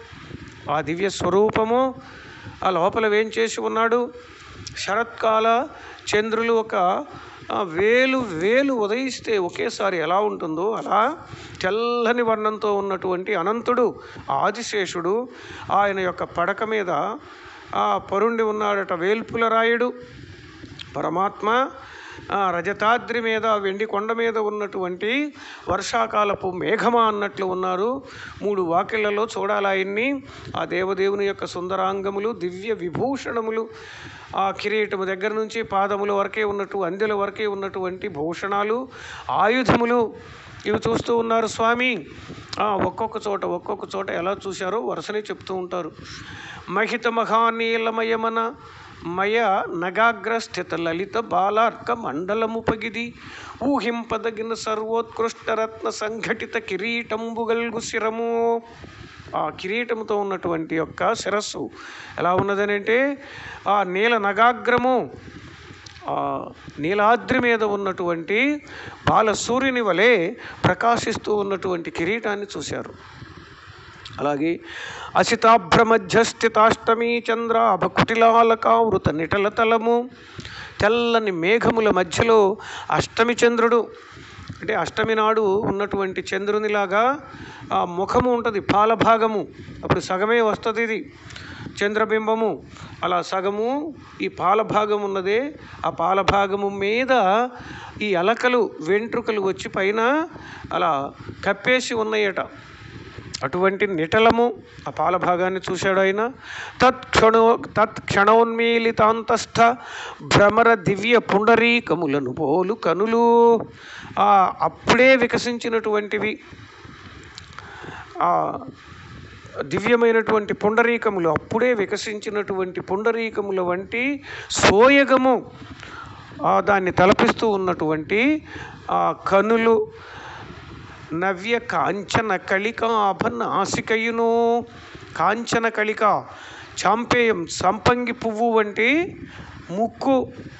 [SPEAKER 1] ఆ దివ్య స్వరూపము ఆ లోపల వేంచేసి ఉన్నాడు శరత్కాల చంద్రులు ఒక ఆ, వేలు వేలు ఉదయిస్తే ఒకేసారి ఎలా ఉంటుందో అలా తెల్లని వర్ణంతో ఉన్నటువంటి అనంతుడు ఆదిశేషుడు ఆయన యొక్క పడక మీద ఆ పరుండి ఉన్నాడట వేల్పుల రాయుడు పరమాత్మ ఆ రజతాద్రి మీద వెండి కొండ మీద ఉన్నటువంటి వర్షాకాలపు మేఘమా అన్నట్లు ఉన్నారు మూడు వాకిళ్లలో చూడాలి ఆయన్ని ఆ దేవదేవుని యొక్క సుందరాంగములు దివ్య విభూషణములు ఆ కిరీటము దగ్గర నుంచి పాదముల వరకే ఉన్నట్టు అందెల వరకే ఉన్నటువంటి భూషణాలు ఆయుధములు ఇవి చూస్తూ ఉన్నారు స్వామి ఆ, ఒక్కొక్క చోట ఒక్కొక్క చోట ఎలా చూశారో వరుసనే చెప్తూ ఉంటారు మహిత మహానీలమయమన మయ నగాగ్రస్థిత లలిత బాలార్క మండలము పగిది ఊహింపదగిన సర్వోత్కృష్ట రత్న సంఘటిత కిరీటంబుగల్గు శిరము ఆ కిరీటముతో ఉన్నటువంటి యొక్క శిరస్సు ఎలా ఉన్నదని అంటే ఆ నీల నగాగ్రము ఆ నీలాద్రి మీద ఉన్నటువంటి బాలసూర్యుని వలె ప్రకాశిస్తూ ఉన్నటువంటి కిరీటాన్ని చూశారు అలాగే అసితాభ్రమధ్యస్థితాష్టమి చంద్ర అభకుటిలాలకావృత నిటల తలము తెల్లని మేఘముల మధ్యలో అష్టమి చంద్రుడు అంటే అష్టమి నాడు ఉన్నటువంటి చంద్రునిలాగా ఆ ముఖము ఉంటుంది పాలభాగము అప్పుడు సగమే వస్తుంది ఇది చంద్రబింబము అలా సగము ఈ పాలభాగం ఉన్నదే ఆ పాలభాగము మీద ఈ అలకలు వెంట్రుకలు వచ్చి పైన అలా కప్పేసి ఉన్నాయట అటువంటి నిటలము ఆ పాలభాగాన్ని చూశాడు ఆయన తత్క్షణో తత్క్షణోన్మీలితాంతస్థ భ్రమర దివ్య పుండరీకములను పోలు కనులు ఆ అప్పుడే వికసించినటువంటివి ఆ దివ్యమైనటువంటి పుండరీకములు అప్పుడే వికసించినటువంటి పుండరీకముల వంటి సోయగము ఆ, దాన్ని తలపిస్తూ ఉన్నటువంటి ఆ కనులు నవ్య కాంచన కళికాభ నాసికయును కాంచన కళిక చాంపేయం సంపంగి పువ్వు వంటి ముక్కు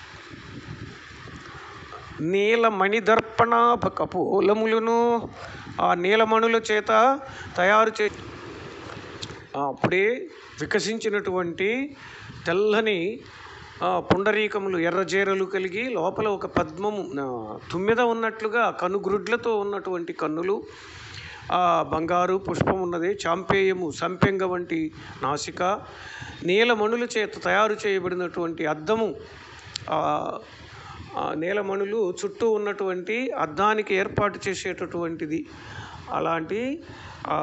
[SPEAKER 1] నీలమణిదర్పణాభ కపోలములను ఆ నీలమణుల చేత తయారు చే ఆ, అప్పుడే వికసించినటువంటి తెల్లని ఆ, పుండరీకములు ఎర్రజేరలు కలిగి లోపల ఒక పద్మము ఆ, తుమ్మెద ఉన్నట్లుగా కనుగ్రుడ్లతో ఉన్నటువంటి కన్నులు ఆ, బంగారు పుష్పం ఉన్నది చాంపేయము సంపెంగ వంటి నాసిక నీలమణుల చేత తయారు చేయబడినటువంటి అద్దము ఆ, ఆ నీలమణులు చుట్టూ ఉన్నటువంటి అద్దానికి ఏర్పాటు చేసేటటువంటిది అలాంటి ఆ,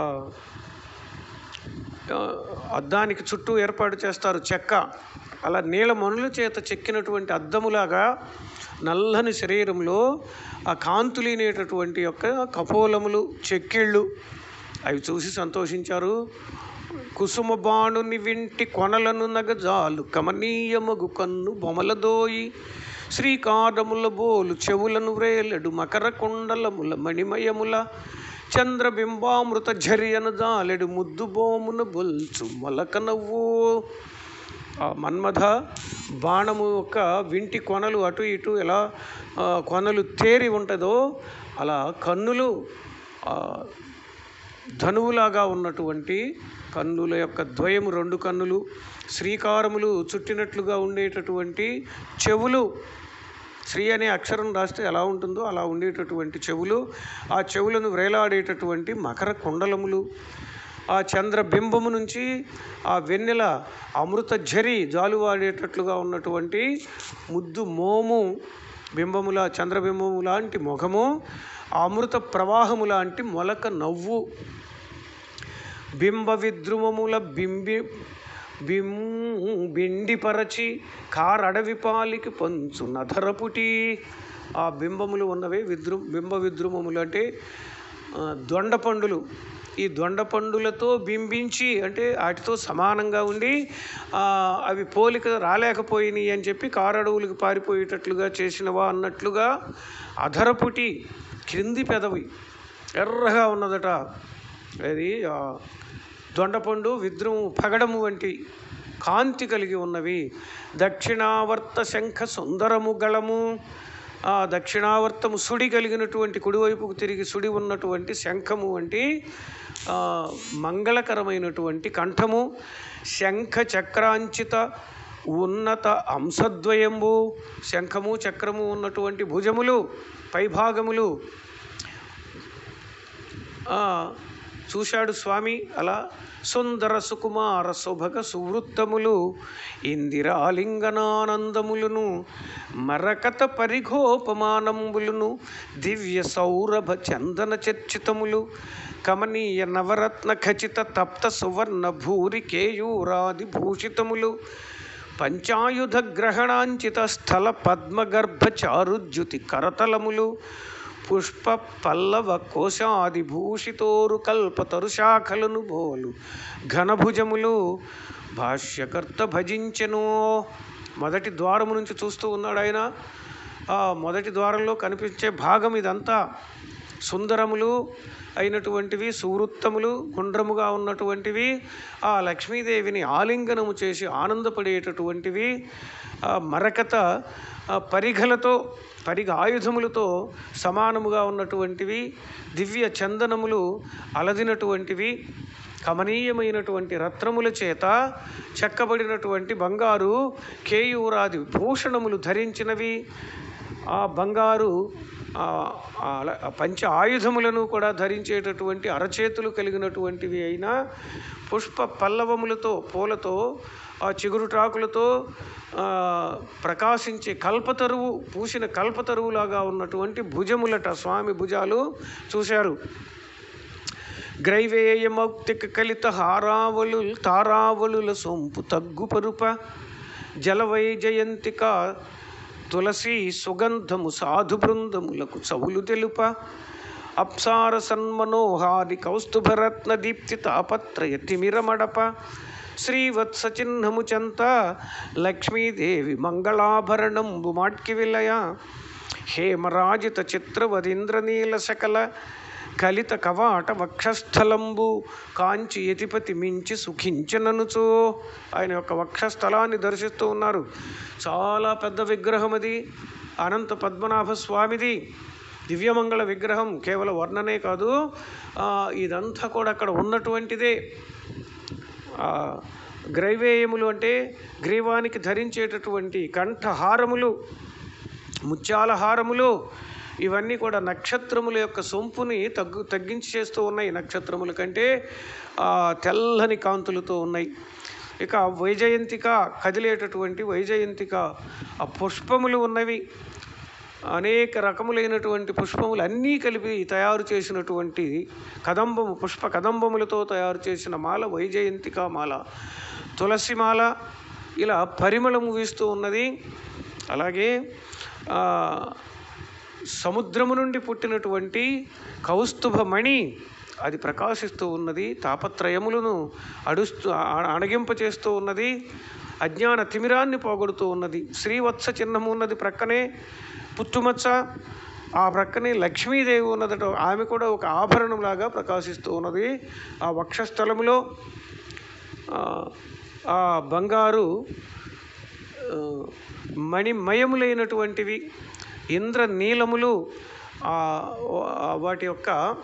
[SPEAKER 1] ఆ, అద్దానికి చుట్టూ ఏర్పాటు చేస్తారు చెక్క అలా నీలమణుల చేత చెక్కినటువంటి అద్దములాగా నల్లని శరీరంలో ఆ కాంతులీనేటటువంటి యొక్క కపోలములు చెక్కిళ్ళు అవి చూసి సంతోషించారు కుసుమ బాణుని వింటి కొనలను నగజాలు కమనీయమగు కన్ను బొమలదోయి శ్రీకారముల బోలు చెవులను వ్రేలెడు మకర కుండలముల మణిమయముల చంద్రబింబామృత ఝరియను జాలెడు ముద్దు బోమున బొల్చు మొలక నవ్వు ఆ మన్మథ బాణము యొక్క వింటి కొనలు అటు ఇటు ఎలా ఆ, కొనలు తేరి ఉంటుందో అలా కన్నులు ఆ, ధనువులాగా ఉన్నటువంటి కన్నుల యొక్క ద్వయము రెండు కన్నులు శ్రీకారములు చుట్టినట్లుగా ఉండేటటువంటి చెవులు శ్రీ అనే అక్షరం రాస్తే ఎలా ఉంటుందో అలా ఉండేటటువంటి చెవులు ఆ చెవులను వ్రేలాడేటటువంటి మకర కుండలములు ఆ చంద్రబింబము నుంచి ఆ వెన్నెల అమృత ఝరి జాలువాడేటట్లుగా ఉన్నటువంటి ముద్దు మోము బింబముల చంద్రబింబము లాంటి ముఖము ఆ అమృత ప్రవాహము లాంటి మొలక నవ్వు బింబ విద్రుమముల బింబి బిం బిండిపరచి కారడవి పాలికి పంచు నధరపుటి ఆ బింబములు ఉన్నవే విద్రు బింబ విద్రుమములు అంటే ఆ, దొండపండులు ఈ దొండపండులతో బింబించి అంటే వాటితో సమానంగా ఉండి ఆ, అవి పోలిక రాలేకపోయినాయి అని చెప్పి కారడవులకు పారిపోయేటట్లుగా చేసినవా అన్నట్లుగా అధరపుటి క్రింది పెదవి ఎర్రగా ఉన్నదట అది ఆ, దొండపండు విద్రుము పగడము వంటి కాంతి కలిగి ఉన్నవి దక్షిణావర్త శంఖ సుందరము గళము ఆ దక్షిణావర్తము సుడి కలిగినటువంటి కుడివైపుకు తిరిగి సుడి ఉన్నటువంటి శంఖము వంటి ఆ, మంగళకరమైనటువంటి కంఠము శంఖ చక్రాంచిత ఉన్నత అంశద్వయంబు శంఖము చక్రము ఉన్నటువంటి భుజములు పైభాగములు ఆ, చూశాడు స్వామి అలా సుందర సుకుమార శుభగ సువృత్తములు ఇందిరాలింగనానందములను మరకత పరిఘోపమానంబులను దివ్య సౌరభ చందన చర్చితములు కమనీయ నవరత్న ఖచిత తప్త సువర్ణ భూరి కేయూరాది భూషితములు పంచాయుధ గ్రహణాంచిత స్థల పద్మగర్భ చారుజ్యుతి కరతలములు పుష్ప పల్లవ కోశాది భూషితోరు కల్పతరు శాఖలను బోలు ఘనభుజములు భాష్యకర్త భజించెను మొదటి ద్వారము నుంచి చూస్తూ ఉన్నాడు ఆయన ఆ మొదటి ద్వారంలో కనిపించే భాగం ఇదంతా సుందరములు అయినటువంటివి సువృత్తములు గుండ్రముగా ఉన్నటువంటివి ఆ లక్ష్మీదేవిని ఆలింగనము చేసి ఆనందపడేటటువంటివి ఆ మరకత ఆ పరిఘలతో పరిగ ఆయుధములతో సమానముగా ఉన్నటువంటివి దివ్య చందనములు అలదినటువంటివి కమనీయమైనటువంటి రత్నముల చేత చెక్కబడినటువంటి బంగారు కేయూరాది భూషణములు ధరించినవి ఆ బంగారు ఆ, ఆ అల- ఆ పంచ ఆయుధములను కూడా ధరించేటటువంటి అరచేతులు కలిగినటువంటివి అయిన పుష్ప పల్లవములతో పూలతో ఆ చిగురుటాకులతో ఆ, ప్రకాశించే కల్పతరువు పూసిన కల్పతరువులాగా ఉన్నటువంటి భుజములట స్వామి భుజాలు చూశారు గ్రైవేయమౌక్తిక కలిత హారావలు తారావలుల సొంపు తగ్గుపరుప జలవై జయంతిక తులసి సుగంధము సాధు బృందములకు చవులు తెలుప అప్సార సన్మనోహారి కౌస్తుభరత్న దీప్తి తాపత్రయ తిమిరమడప శ్రీవత్స చిహ్నము చెంత లక్ష్మీదేవి మంగళాభరణంబు మాట్కి విలయ హేమరాజిత చిత్రవరీంద్రనీల సకల కలిత కవాట వక్షస్థలంబు కాంచి యతిపతి మించి సుఖించననుచో ఆయన యొక్క వక్షస్థలాన్ని దర్శిస్తూ ఉన్నారు చాలా పెద్ద విగ్రహం అది అనంత పద్మనాభ స్వామిది దివ్యమంగళ విగ్రహం కేవలం వర్ణనే కాదు ఆ, ఇదంతా కూడా అక్కడ ఉన్నటువంటిదే ఆ, గ్రైవేయములు అంటే గ్రీవానికి ధరించేటటువంటి కంఠహారములు ముత్యాల హారములు ఇవన్నీ కూడా నక్షత్రముల యొక్క సొంపుని తగ్గు తగ్గించి చేస్తూ ఉన్నాయి నక్షత్రముల కంటే ఆ, తెల్లని కాంతులతో ఉన్నాయి ఇక వైజయంతిక కదిలేటటువంటి వైజయంతిక ఆ పుష్పములు ఉన్నవి అనేక రకములైనటువంటి పుష్పములు అన్నీ కలిపి తయారు చేసినటువంటి కదంబము పుష్ప కదంబములతో తయారు చేసిన మాల వైజయంతిక మాల తులసి మాల ఇలా పరిమళము వీస్తూ ఉన్నది అలాగే ఆ, సముద్రము నుండి పుట్టినటువంటి కౌస్తుభమణి అది ప్రకాశిస్తూ ఉన్నది తాపత్రయములను అడుస్తూ అ- అణగింప చేస్తూ ఉన్నది అజ్ఞాన తిమిరాన్ని పోగొడుతూ ఉన్నది శ్రీవత్స చిహ్నము ఉన్నది ప్రక్కనే పుట్టుమచ్చ ఆ ప్రక్కనే లక్ష్మీదేవి ఉన్నదట ఆమె కూడా ఒక ఆభరణంలాగా ప్రకాశిస్తూ ఉన్నది ఆ వక్షస్థలములో ఆ, ఆ బంగారు ఆ, మణిమయములైనటువంటివి ఇంద్ర నీలములు ఆ, ఆ వాటి యొక్క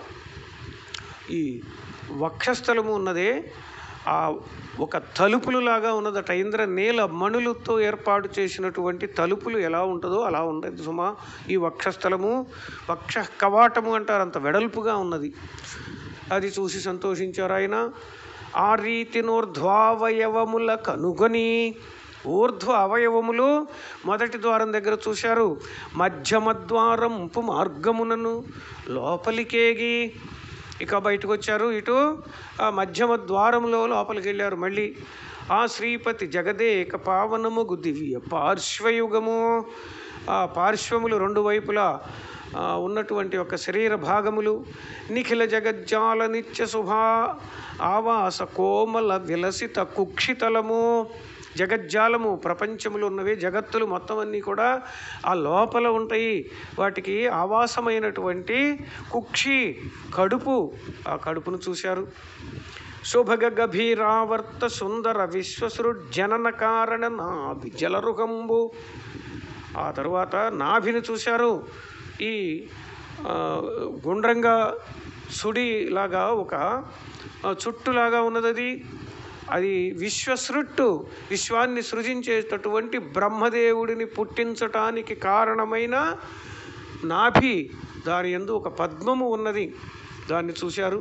[SPEAKER 1] ఈ వక్షస్థలము ఉన్నదే ఆ ఒక తలుపులు లాగా ఉన్నదట ఇంద్ర నీల మణులతో ఏర్పాటు చేసినటువంటి తలుపులు ఎలా ఉంటుందో అలా ఉండదు సుమా ఈ వక్షస్థలము వక్ష కవాటము అంటారు అంత వెడల్పుగా ఉన్నది అది చూసి సంతోషించారు ఆయన ఆ రీతి నూర్ధ్వావయవముల కనుగొని ఊర్ధ్వ అవయవములు మొదటి ద్వారం దగ్గర చూశారు మధ్యమ ద్వారంపు మార్గమునను లోపలికేగి ఇక బయటకు వచ్చారు ఇటు ఆ మధ్యమ ద్వారంలో లోపలికి వెళ్ళారు మళ్ళీ ఆ శ్రీపతి జగదేక పావనముగు దివ్య పార్శ్వయుగము ఆ పార్శ్వములు రెండు వైపులా ఆ, ఉన్నటువంటి ఒక శరీర భాగములు నిఖిల జగజ్జాల నిత్య శుభా ఆవాస కోమల విలసిత కుక్షితలము జగజ్జాలము ప్రపంచములు ఉన్నవి జగత్తులు మొత్తం అన్నీ కూడా ఆ లోపల ఉంటాయి వాటికి ఆవాసమైనటువంటి కుక్షి కడుపు ఆ కడుపును చూశారు శుభగ గభీరావర్త సుందర విశ్వసృజనన కారణ నాభి జలరుగంబు ఆ తరువాత నాభిని చూశారు ఈ ఆ, గుండ్రంగా సుడిలాగా ఒక ఆ, చుట్టులాగా ఉన్నది అది అది విశ్వసృట్టు విశ్వాన్ని సృజించేటటువంటి బ్రహ్మదేవుడిని పుట్టించటానికి కారణమైన నాభి దాని యందు ఒక పద్మము ఉన్నది దాన్ని చూశారు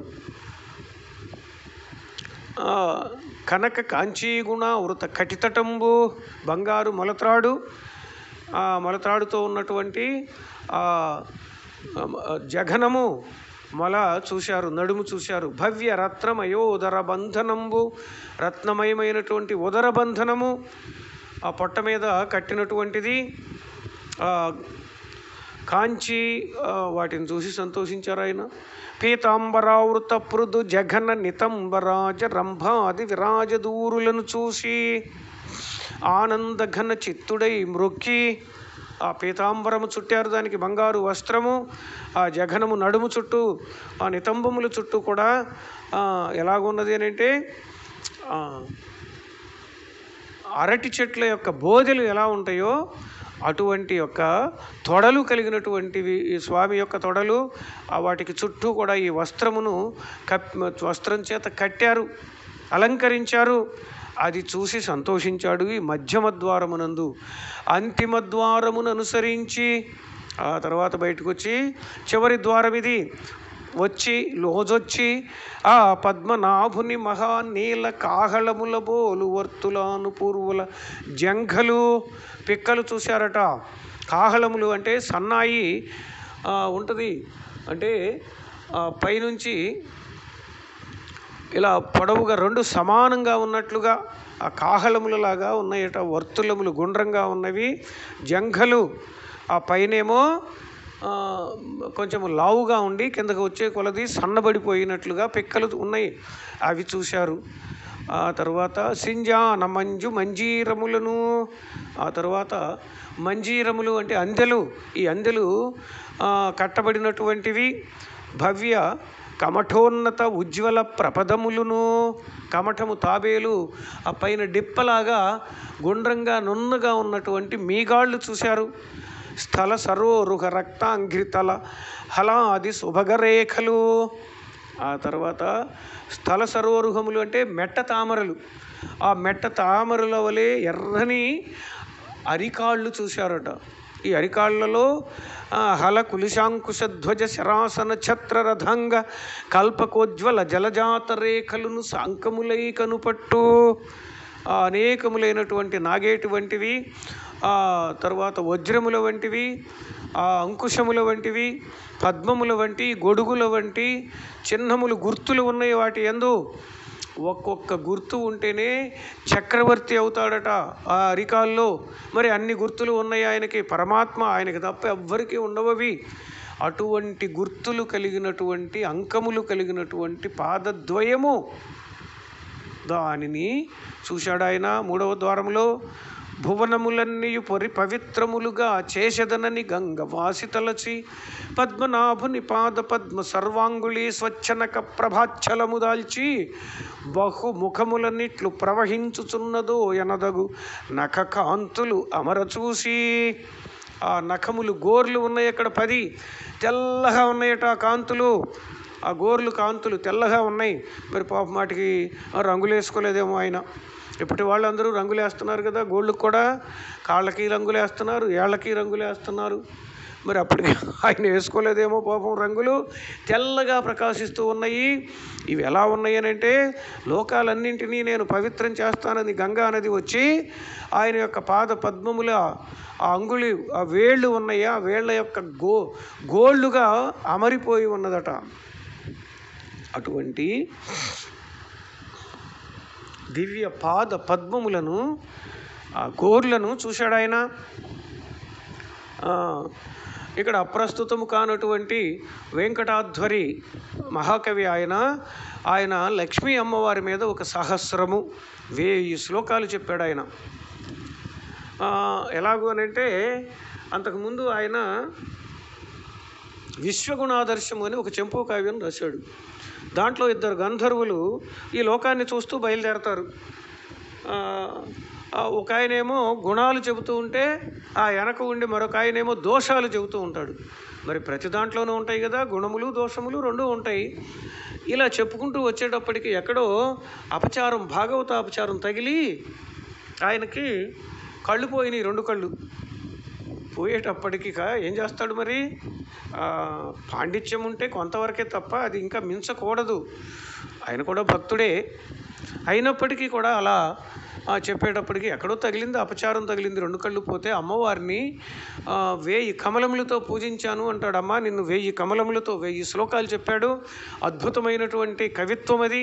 [SPEAKER 1] ఆ, కనక కాంచీగుణ వృత కటితటంబు బంగారు మొలత్రాడు ఆ మొలత్రాడుతో ఉన్నటువంటి ఆ ఆ, జఘనము మొల చూశారు నడుము చూశారు భవ్య రత్నమయో ఉదర బంధనంబు రత్నమయమైనటువంటి ఉదర బంధనము ఆ పొట్ట మీద కట్టినటువంటిది ఆ, కాంచి ఆ, వాటిని చూసి సంతోషించారు ఆయన పీతాంబరావృత పృదు జఘన నితంబరాజ రంభాది విరాజదూరులను చూసి ఆనందఘన చిత్తుడై మ్రొక్కి ఆ పీతాంబరము చుట్టారు దానికి బంగారు వస్త్రము ఆ జఘనము నడుము చుట్టూ ఆ నితంబముల చుట్టూ కూడా ఆ, ఎలాగున్నది అని అంటే ఆ, అరటి చెట్ల యొక్క బోధెలు ఎలా ఉంటాయో అటువంటి యొక్క తొడలు కలిగినటువంటివి ఈ స్వామి యొక్క తొడలు ఆ వాటికి చుట్టూ కూడా ఈ వస్త్రమును కప్ వస్త్రం చేత కట్టారు అలంకరించారు అది చూసి సంతోషించాడు ఈ మధ్యమ ద్వారమునందు అంతిమ ద్వారమును అనుసరించి ఆ తర్వాత బయటకు వచ్చి చివరి ద్వారం ఇది వచ్చి లోజొచ్చి ఆ పద్మనాభుని మహానీల కాహళముల బోలు వర్తులాను పూర్వుల జంఘలు పిక్కలు చూశారట కాహళములు అంటే సన్నాయి ఉంటుంది అంటే ఆ, పైనుంచి ఇలా పొడవుగా రెండు సమానంగా ఉన్నట్లుగా ఆ కాహళములలాగా ఉన్నాయట వర్తులములు గుండ్రంగా ఉన్నవి జంఘలు ఆ పైనేమో ఆ, ఆ, కొంచెం లావుగా ఉండి కిందకు వచ్చే కొలది సన్నబడిపోయినట్లుగా పిక్కలు ఉన్నాయి అవి చూశారు ఆ తర్వాత సింజాన మంజు మంజీరములను ఆ తర్వాత మంజీరములు అంటే అందెలు ఈ అందెలు ఆ, కట్టబడినటువంటివి భవ్య కమఠోన్నత ఉజ్వల ప్రపదములను కమఠము తాబేలు ఆ పైన డిప్పలాగా గుండ్రంగా నున్నగా ఉన్నటువంటి మీగాళ్ళు చూశారు స్థల సరోరుహ రక్తాంఘ్రితల హలాది శుభగరేఖలు ఆ తర్వాత స్థల సరోరుహములు అంటే మెట్ట తామరలు ఆ మెట్ట తామరల వలె ఎర్రని అరికాళ్ళు చూశారట ఈ అరికాళ్లలో ఆ, హల కులిశాంకుశ ధ్వజ శరాసన ఛత్ర రథంగ కల్పకోజ్వల జలజాత రేఖలను సాంకములై కనుపట్టు ఆ అనేకములైనటువంటి నాగేటి వంటివి ఆ తర్వాత వజ్రముల వంటివి ఆ అంకుశముల వంటివి పద్మముల వంటి గొడుగుల వంటి చిహ్నములు గుర్తులు ఉన్నాయి వాటి ఎందు ఒక్కొక్క గుర్తు ఉంటేనే చక్రవర్తి అవుతాడట ఆ అరికాల్లో మరి అన్ని గుర్తులు ఉన్నాయి ఆయనకి పరమాత్మ ఆయనకి తప్ప ఎవ్వరికీ ఉండవవి అటువంటి గుర్తులు కలిగినటువంటి అంకములు కలిగినటువంటి పాదద్వయము దానిని చూశాడు ఆయన మూడవ ద్వారంలో భువనములన్నీ పొరి పవిత్రములుగా చేసెదనని గంగ వాసి తలచి పద్మనాభుని పాద పద్మ సర్వాంగుళి స్వచ్ఛనక ప్రభాచ్చలము దాల్చి బహు ముఖములన్నిట్లు ప్రవహించుచున్నదో ఎనదగు నఖ కాంతులు అమర చూసి ఆ నఖములు గోర్లు ఉన్నాయి అక్కడ పది తెల్లగా ఉన్నాయట ఆ కాంతులు ఆ గోర్లు కాంతులు తెల్లగా ఉన్నాయి మరి పాప మాటికి ఆ రంగులు వేసుకోలేదేమో ఆయన ఇప్పటి వాళ్ళందరూ రంగులు వేస్తున్నారు కదా గోళ్ళకు కూడా కాళ్ళకి రంగులు వేస్తున్నారు ఏళ్ళకి రంగులు వేస్తున్నారు మరి అప్పటికి ఆయన వేసుకోలేదేమో పాపం రంగులు తెల్లగా ప్రకాశిస్తూ ఉన్నాయి ఇవి ఎలా ఉన్నాయి అని అంటే లోకాలన్నింటినీ నేను పవిత్రం చేస్తానని గంగా నది వచ్చి ఆయన యొక్క పాద పద్మముల ఆ అంగుళి ఆ వేళ్ళు ఉన్నాయి ఆ వేళ్ళ యొక్క గో గోళ్ళుగా అమరిపోయి ఉన్నదట అటువంటి దివ్య పాద పద్మములను ఆ గోర్లను చూశాడు ఆయన ఆ, ఇక్కడ అప్రస్తుతము కానటువంటి వెంకటాధ్వరి మహాకవి ఆయన ఆయన లక్ష్మీ అమ్మవారి మీద ఒక సహస్రము వేయి శ్లోకాలు చెప్పాడు ఆయన ఆ, ఎలాగూ అని అంటే అంతకుముందు ఆయన విశ్వగుణాదర్శము అని ఒక చెంపు కావ్యం రాశాడు దాంట్లో ఇద్దరు గంధర్వులు ఈ లోకాన్ని చూస్తూ బయలుదేరతారు ఆ, ఆ ఒక ఆయనేమో గుణాలు చెబుతూ ఉంటే ఆ వెనక ఉండి మరొక ఆయనేమో దోషాలు చెబుతూ ఉంటాడు మరి ప్రతి దాంట్లోనూ ఉంటాయి కదా గుణములు దోషములు రెండూ ఉంటాయి ఇలా చెప్పుకుంటూ వచ్చేటప్పటికి ఎక్కడో అపచారం భాగవత అపచారం తగిలి ఆయనకి కళ్ళు పోయినాయి రెండు కళ్ళు పోయేటప్పటికి కా- ఏం చేస్తాడు మరి ఆ, పాండిత్యం ఉంటే కొంతవరకే తప్ప అది ఇంకా మించకూడదు ఆయన కూడా భక్తుడే అయినప్పటికీ కూడా అలా ఆ, చెప్పేటప్పటికి ఎక్కడో తగిలింది అపచారం తగిలింది రెండు కళ్ళు పోతే అమ్మవారిని ఆ, వేయి కమలములతో పూజించాను అంటాడు అమ్మ నిన్ను వేయి కమలములతో వెయ్యి శ్లోకాలు చెప్పాడు అద్భుతమైనటువంటి కవిత్వం అది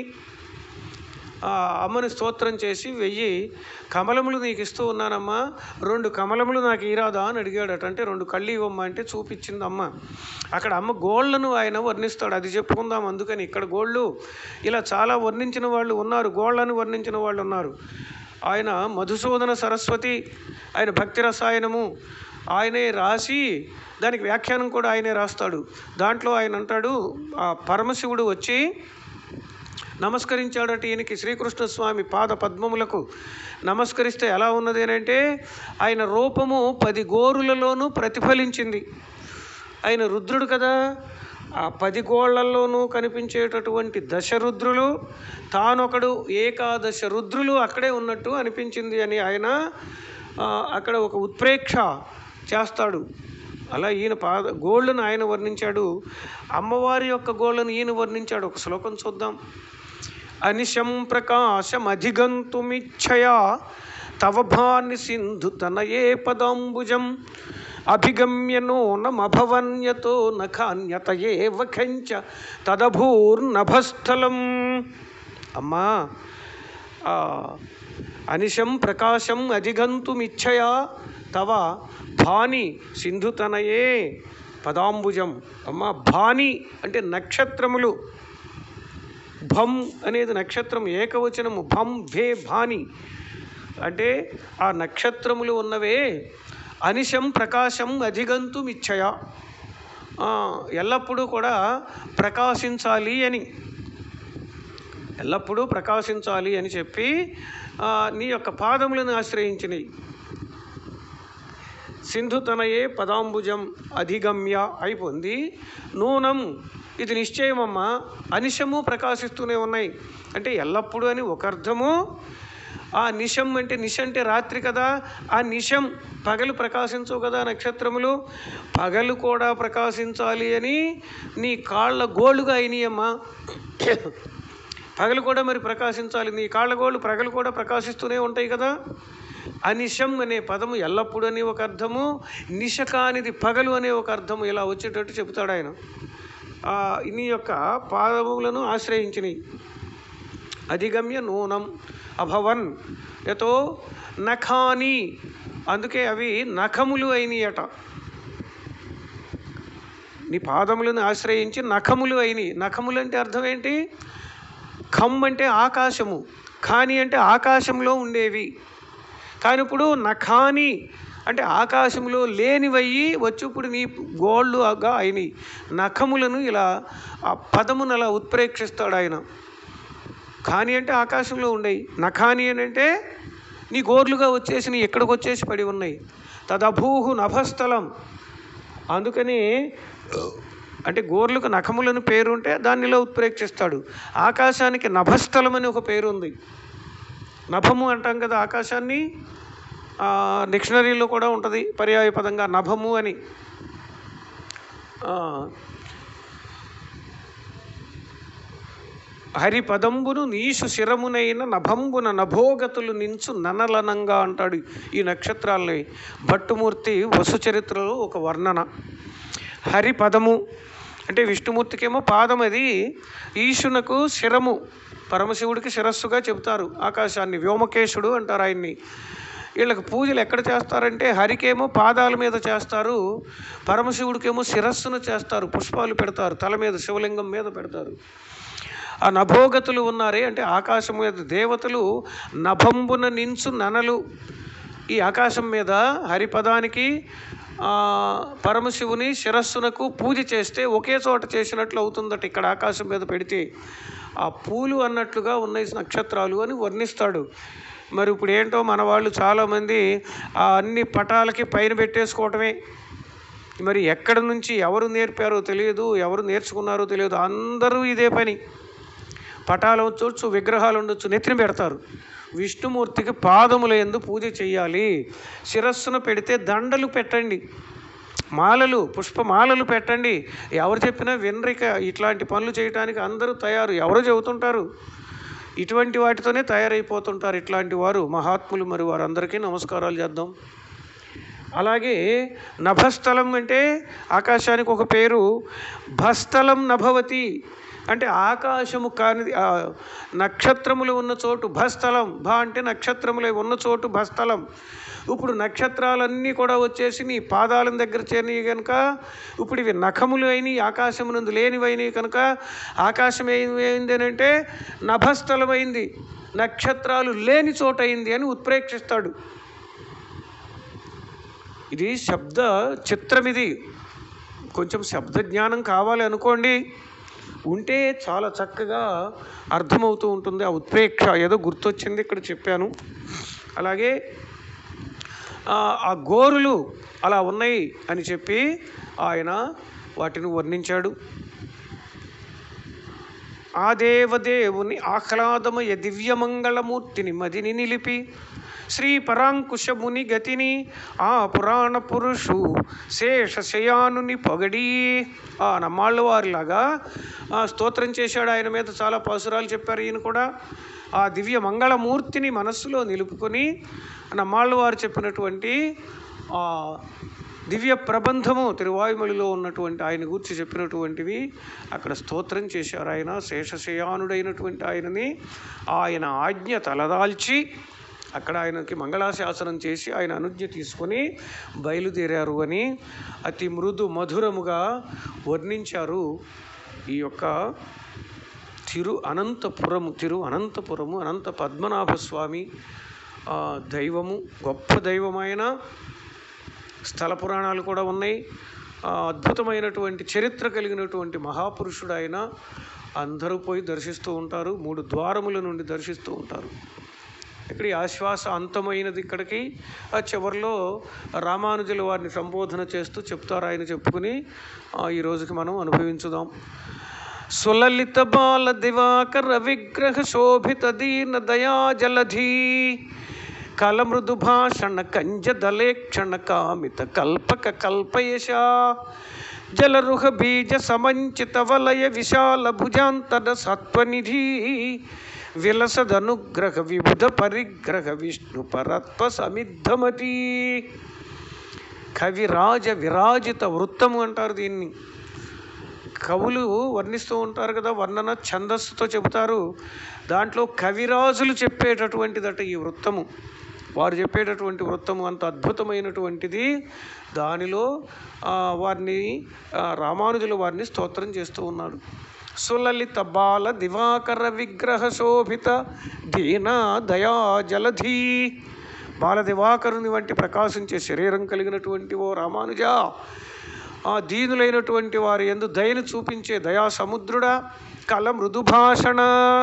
[SPEAKER 1] ఆ అమ్మని స్తోత్రం చేసి వెయ్యి కమలములు నీకు ఇస్తూ ఉన్నానమ్మా రెండు కమలములు నాకు ఇరాదా అని అడిగాడట అంటే రెండు కళ్ళు ఇవ్వమ్మా అంటే చూపించింది అమ్మ అక్కడ అమ్మ గోళ్లను ఆయన వర్ణిస్తాడు అది చెప్పుకుందాం అందుకని ఇక్కడ గోళ్ళు ఇలా చాలా వర్ణించిన వాళ్ళు ఉన్నారు గోళ్లను వర్ణించిన వాళ్ళు ఉన్నారు ఆయన మధుసూదన సరస్వతి ఆయన భక్తి రసాయనము ఆయనే రాసి దానికి వ్యాఖ్యానం కూడా ఆయనే రాస్తాడు దాంట్లో ఆయన అంటాడు ఆ పరమశివుడు వచ్చి నమస్కరించాడట ఈయనకి శ్రీకృష్ణ స్వామి పాద పద్మములకు నమస్కరిస్తే ఎలా ఉన్నది అని అంటే ఆయన రూపము పది గోరులలోనూ ప్రతిఫలించింది ఆయన రుద్రుడు కదా ఆ పది గోళ్లలోనూ కనిపించేటటువంటి దశరుద్రులు తానొకడు ఏకాదశ రుద్రులు అక్కడే ఉన్నట్టు అనిపించింది అని ఆయన ఆ, అక్కడ ఒక ఉత్ప్రేక్ష చేస్తాడు అలా ఈయన పాద గోళ్ళను ఆయన వర్ణించాడు అమ్మవారి యొక్క గోళ్ళను ఈయన వర్ణించాడు ఒక శ్లోకం చూద్దాం అనిశం ప్రకాశమధిగంతుమిచ్చయా తవ భాని సింధు తనయే పదాంబుజం అభిగమ్యనో నమభవన్యతో నఖాన్యత ఏవ ఖంచ తదభూర్నభస్థలం అమ్మా ఆ, అనిశం ప్రకాశం అధిగంతుమిచ్చయా తవ భాని సింధుతనయే పదాంబుజం అమ్మ భాని అంటే నక్షత్రములు భం అనేది నక్షత్రం ఏకవచనము భం భే భాని అంటే ఆ నక్షత్రములు ఉన్నవే అనిశం ప్రకాశం అధిగంతుమిచ్చయ ఆ, ఎల్లప్పుడూ కూడా ప్రకాశించాలి అని ఎల్లప్పుడూ ప్రకాశించాలి అని చెప్పి ఆ, నీ యొక్క పాదములను ఆశ్రయించినవి సింధుతనయే పదాంబుజం అధిగమ్య అయిపోయింది నూనం ఇది నిశ్చయమమ్మా అనిశము ప్రకాశిస్తూనే ఉన్నాయి అంటే ఎల్లప్పుడూ అని ఒక అర్థము ఆ నిశం అంటే నిశ అంటే రాత్రి కదా ఆ నిశం పగలు ప్రకాశించవు కదా నక్షత్రములు పగలు కూడా ప్రకాశించాలి అని నీ కాళ్ళ గోళ్ళుగా అయినాయమ్మా పగలు కూడా మరి ప్రకాశించాలి నీ కాళ్ళ గోళ్ళు పగలు కూడా ప్రకాశిస్తూనే ఉంటాయి కదా అనిశం అనే పదము ఎల్లప్పుడూ అని ఒక అర్థము నిశ కానిది పగలు అనే ఒక అర్థము ఇలా వచ్చేటట్టు చెబుతాడు ఆయన ఆ, నీ యొక్క పాదములను ఆశ్రయించినవి అధిగమ్య నూనం అభవన్ యతో నఖాని అందుకే అవి నఖములు అయినాయట నీ పాదములను ఆశ్రయించి నఖములు అయినాయి నఖములు అంటే అర్థం ఏంటి ఖమ్ అంటే ఆకాశము ఖాని అంటే ఆకాశంలో ఉండేవి కానీ ఇప్పుడు నఖాని అంటే ఆకాశంలో లేనివయ్యి వచ్చి ఇప్పుడు నీ గోళ్ళుగా అయినాయి నఖములను ఇలా ఆ పదమును అలా ఉత్ప్రేక్షిస్తాడు ఆయన ఖాని అంటే ఆకాశంలో ఉండేవి నఖాని అని అంటే నీ గోర్లుగా వచ్చేసి నీ ఎక్కడికి వచ్చేసి పడి ఉన్నాయి తదభూహు నభస్థలం అందుకని అంటే గోర్లకు నఖములను పేరు ఉంటే దానిలో ఉత్ప్రేక్షిస్తాడు ఆకాశానికి నభస్థలం అని ఒక పేరు ఉంది నభము అంటాం కదా ఆకాశాన్ని ఆ, డిక్షనరీలో కూడా ఉంటుంది పర్యాయ పదంగా నభము అని ఆ, హరిపదంబును నీసు శిరమునైన నభంబున నభోగతులు నించు ననలనంగా అంటాడు ఈ నక్షత్రాలని భట్టుమూర్తి వసు చరిత్రలో ఒక వర్ణన హరిపదము అంటే విష్ణుమూర్తికేమో పాదం అది ఈశునకు శిరము పరమశివుడికి శిరస్సుగా చెబుతారు ఆకాశాన్ని వ్యోమకేశుడు అంటారు ఆయన్ని వీళ్ళకి పూజలు ఎక్కడ చేస్తారంటే హరికేమో పాదాల మీద చేస్తారు పరమశివుడికేమో శిరస్సును చేస్తారు పుష్పాలు పెడతారు తల మీద శివలింగం మీద పెడతారు ఆ నభోగతులు ఉన్నారే అంటే ఆకాశం మీద దేవతలు నభంబున నించు ననలు ఈ ఆకాశం మీద హరిపదానికి ఆ, పరమశివుని శిరస్సునకు పూజ చేస్తే ఒకే చోట చేసినట్లు అవుతుందట ఇక్కడ ఆకాశం మీద పెడితే ఆ పూలు అన్నట్లుగా ఉన్నాయి నక్షత్రాలు అని వర్ణిస్తాడు మరి ఇప్పుడు ఏంటో మన వాళ్ళు చాలామంది ఆ అన్ని పటాలకి పైన పెట్టేసుకోవటమే మరి ఎక్కడ నుంచి ఎవరు నేర్పారో తెలియదు ఎవరు నేర్చుకున్నారో తెలియదు అందరూ ఇదే పని పటాలు ఉండొచ్చు విగ్రహాలు ఉండొచ్చు నెత్తిన పెడతారు విష్ణుమూర్తికి పాదముల ఎందు పూజ చేయాలి శిరస్సును పెడితే దండలు పెట్టండి మాలలు పుష్పమాలలు పెట్టండి ఎవరు చెప్పినా వినరిక ఇట్లాంటి పనులు చేయడానికి అందరూ తయారు ఎవరు చెబుతుంటారు ఇటువంటి వాటితోనే తయారైపోతుంటారు ఇట్లాంటి వారు మహాత్ములు మరి వారందరికీ నమస్కారాలు చేద్దాం అలాగే నభస్థలం అంటే ఆకాశానికి ఒక పేరు భస్థలం నభవతి అంటే ఆకాశము కానిది ఆ, నక్షత్రములు ఉన్న చోటు భస్థలం భ అంటే నక్షత్రములు ఉన్న చోటు భస్థలం ఇప్పుడు నక్షత్రాలన్నీ కూడా వచ్చేసి నీ పాదాల దగ్గర చేరినవి కనుక ఇప్పుడు ఇవి నఖములు అయినవి ఆకాశమునందు లేనివైనవి కనుక ఆకాశం ఏమైంది అని అంటే నభస్థలమైంది నక్షత్రాలు లేని చోటు అయింది అని ఉత్ప్రేక్షిస్తాడు ఇది శబ్ద చిత్రం ఇది కొంచెం శబ్ద జ్ఞానం కావాలి అనుకోండి ఉంటే చాలా చక్కగా అర్థమవుతూ ఉంటుంది ఆ ఉత్ప్రేక్ష ఏదో గుర్తొచ్చింది ఇక్కడ చెప్పాను అలాగే ఆ, ఆ గోరులు అలా ఉన్నాయి అని చెప్పి ఆయన వాటిని వర్ణించాడు ఆ దేవదేవుని ఆహ్లాదమయ దివ్యమంగళమూర్తిని మదిని నిలిపి శ్రీ పరాంకుశముని గతిని ఆ పురాణ పురుషు శేషశయానుని పొగడి ఆ నమ్మాళ్ళ వారిలాగా ఆ స్తోత్రం చేశాడు ఆయన మీద చాలా పాసురాలు చెప్పారు ఈయన కూడా ఆ దివ్య మంగళమూర్తిని మనస్సులో నిలుపుకొని నమ్మాళ్ళ వారు చెప్పినటువంటి ఆ దివ్య ప్రబంధము తిరువాయుమలిలో ఉన్నటువంటి ఆయన గురించి చెప్పినటువంటివి అక్కడ స్తోత్రం చేశారు ఆయన శేషశయానుడైనటువంటి ఆయనని ఆయన ఆజ్ఞ తలదాల్చి అక్కడ ఆయనకి మంగళాశాసనం చేసి ఆయన అనుజ్ఞ తీసుకొని బయలుదేరారు అని అతి మృదు మధురముగా వర్ణించారు ఈ యొక్క తిరు అనంతపురము తిరు అనంతపురము అనంత పద్మనాభ స్వామి ఆ, దైవము గొప్ప దైవమైన స్థల పురాణాలు కూడా ఉన్నాయి ఆ, అద్భుతమైనటువంటి చరిత్ర కలిగినటువంటి మహాపురుషుడు ఆయన అందరూ పోయి దర్శిస్తూ ఉంటారు మూడు ద్వారముల నుండి దర్శిస్తూ ఉంటారు ఇక్కడ ఈ ఆశ్వాస అంతమైనది ఇక్కడికి ఆ చివరిలో రామానుజుల వారిని సంబోధన చేస్తూ చెప్తారు ఆయన చెప్పుకుని ఆ, ఈ రోజుకి మనం అనుభవించుదాం సులలిత బాల దివాకర విగ్రహ శోభిత దీన దయా జలధీ కలమృదు భాషణ కంజ దలేక్షణ కామిత కల్పక కల్పయశ జలరుహ బీజ సమంచిత వలయ విశాల భుజాంతర సత్వనిధి విలసదనుగ్రహ విబుధ పరిగ్రహ విష్ణు పరత్వ సమిద్ధమతి కవిరాజ విరాజిత వృత్తము అంటారు దీన్ని కవులు వర్ణిస్తూ ఉంటారు కదా వర్ణన ఛందస్సుతో చెబుతారు దాంట్లో కవిరాజులు చెప్పేటటువంటిదట ఈ వృత్తము వారు చెప్పేటటువంటి వృత్తము అంత అద్భుతమైనటువంటిది దానిలో ఆ, వారిని ఆ, రామానుజులు వారిని స్తోత్రం చేస్తూ ఉన్నాడు సులలిత బాల దివాకర విగ్రహ శోభిత దీన దయా జలధీ బాల దివాకరుని వంటి ప్రకాశించే శరీరం కలిగినటువంటి ఓ రామానుజా ఆ దీనులైనటువంటి వారి ఎందు దయను చూపించే దయా సముద్రుడా కల మృదుభాషణ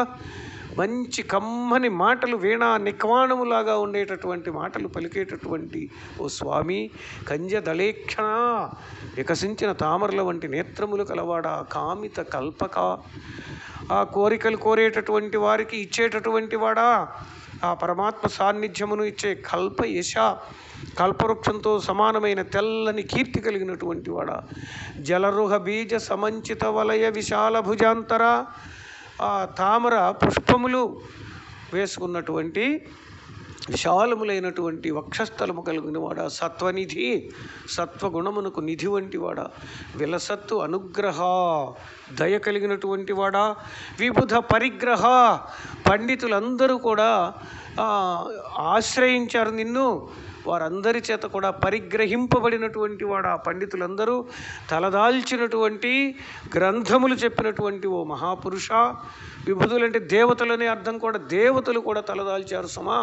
[SPEAKER 1] మంచి కమ్మని మాటలు వీణా నిక్వాణములాగా ఉండేటటువంటి మాటలు పలికేటటువంటి ఓ స్వామి కంజ దళేక్షణ వికసించిన తామరల వంటి నేత్రములు కలవాడా కామిత కల్పక ఆ కోరికలు కోరేటటువంటి వారికి ఇచ్చేటటువంటి వాడా ఆ పరమాత్మ సాన్నిధ్యమును ఇచ్చే కల్ప యశ కల్పవృక్షంతో సమానమైన తెల్లని కీర్తి కలిగినటువంటి వాడా జలరుహ బీజ సమంచిత వలయ విశాల భుజాంతర ఆ తామర పుష్పములు వేసుకున్నటువంటి విశాలములైనటువంటి వక్షస్థలము కలిగిన వాడ సత్వనిధి సత్వగుణమునకు నిధి వంటి వాడ విలసత్తు అనుగ్రహ దయ కలిగినటువంటి వాడా విబుధ పరిగ్రహ పండితులందరూ కూడా ఆ, ఆశ్రయించారు నిన్ను వారందరి చేత కూడా పరిగ్రహింపబడినటువంటి వాడు ఆ పండితులందరూ తలదాల్చినటువంటి గ్రంథములు చెప్పినటువంటి ఓ మహాపురుష విభుదులంటే దేవతలనే అర్థం కూడా దేవతలు కూడా తలదాల్చారు సుమా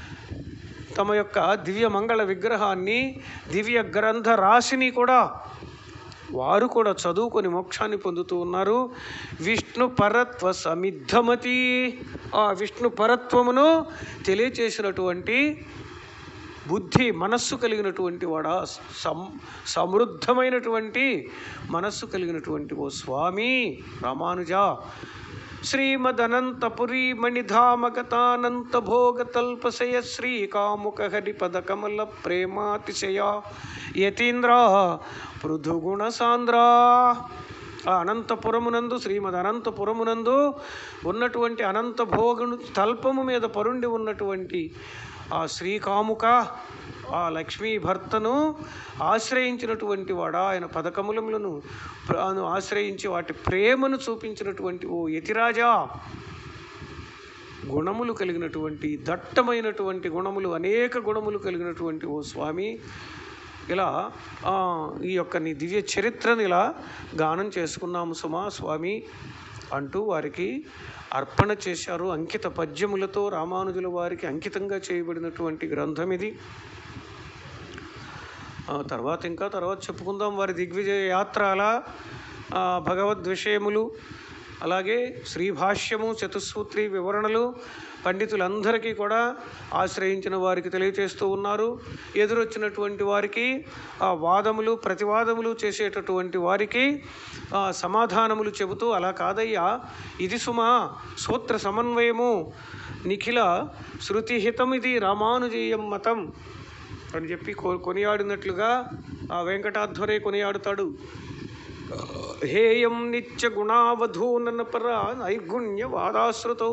[SPEAKER 1] తమ యొక్క దివ్య మంగళ విగ్రహాన్ని దివ్య గ్రంథ రాశిని కూడా వారు కూడా చదువుకొని మోక్షాన్ని పొందుతూ ఉన్నారు విష్ణు పరత్వ సమిద్ధమతి ఆ విష్ణు పరత్వమును తెలియచేసినటువంటి బుద్ధి మనస్సు కలిగినటువంటి వాడా సం సమృద్ధమైనటువంటి మనస్సు కలిగినటువంటి ఓ స్వామి రామానుజ శ్రీమదనంతపురీ మణిధామగతానంత భోగ తల్పసయ శ్రీకాముక హరిపద కమల ప్రేమాతిశయ యతీంద్ర పృథుగుణ సాంద్ర ఆ అనంతపురమునందు శ్రీమద్ అనంతపురమునందు ఉన్నటువంటి అనంత భోగును తల్పము మీద పరుండి ఉన్నటువంటి ఆ శ్రీకాముక ఆ లక్ష్మీ భర్తను ఆశ్రయించినటువంటి వాడా ఆయన పదకములములను ప్ర- అను ఆశ్రయించి వాటి ప్రేమను చూపించినటువంటి ఓ యతిరాజా గుణములు కలిగినటువంటి దట్టమైనటువంటి గుణములు అనేక గుణములు కలిగినటువంటి ఓ స్వామి ఇలా ఆ, ఈ యొక్క నీ దివ్య చరిత్రను ఇలా గానం చేసుకున్నాము సుమా స్వామి అంటూ వారికి అర్పణ చేశారు అంకిత పద్యములతో రామానుజుల వారికి అంకితంగా చేయబడినటువంటి గ్రంథం ఇది ఆ, తర్వాత ఇంకా తర్వాత చెప్పుకుందాం వారి దిగ్విజయ యాత్ర అలా ఆ, భగవద్ విషయములు అలాగే శ్రీభాష్యము చతుస్సూత్రి వివరణలు పండితులందరికీ కూడా ఆశ్రయించిన వారికి తెలియచేస్తూ ఉన్నారు ఎదురొచ్చినటువంటి వారికి ఆ వాదములు ప్రతివాదములు చేసేటటువంటి వారికి ఆ, సమాధానములు చెబుతూ అలా కాదయ్యా ఇది సుమా సూత్ర సమన్వయము నిఖిల శృతిహితం ఇది రామానుజీయం మతం అని చెప్పి కొ- కొనియాడినట్లుగా ఆ వెంకటాధ్వరే కొనియాడుతాడు హేయం నిత్య గుణావధూనన పర నైర్గుణ్య వాదాశ్రుతౌ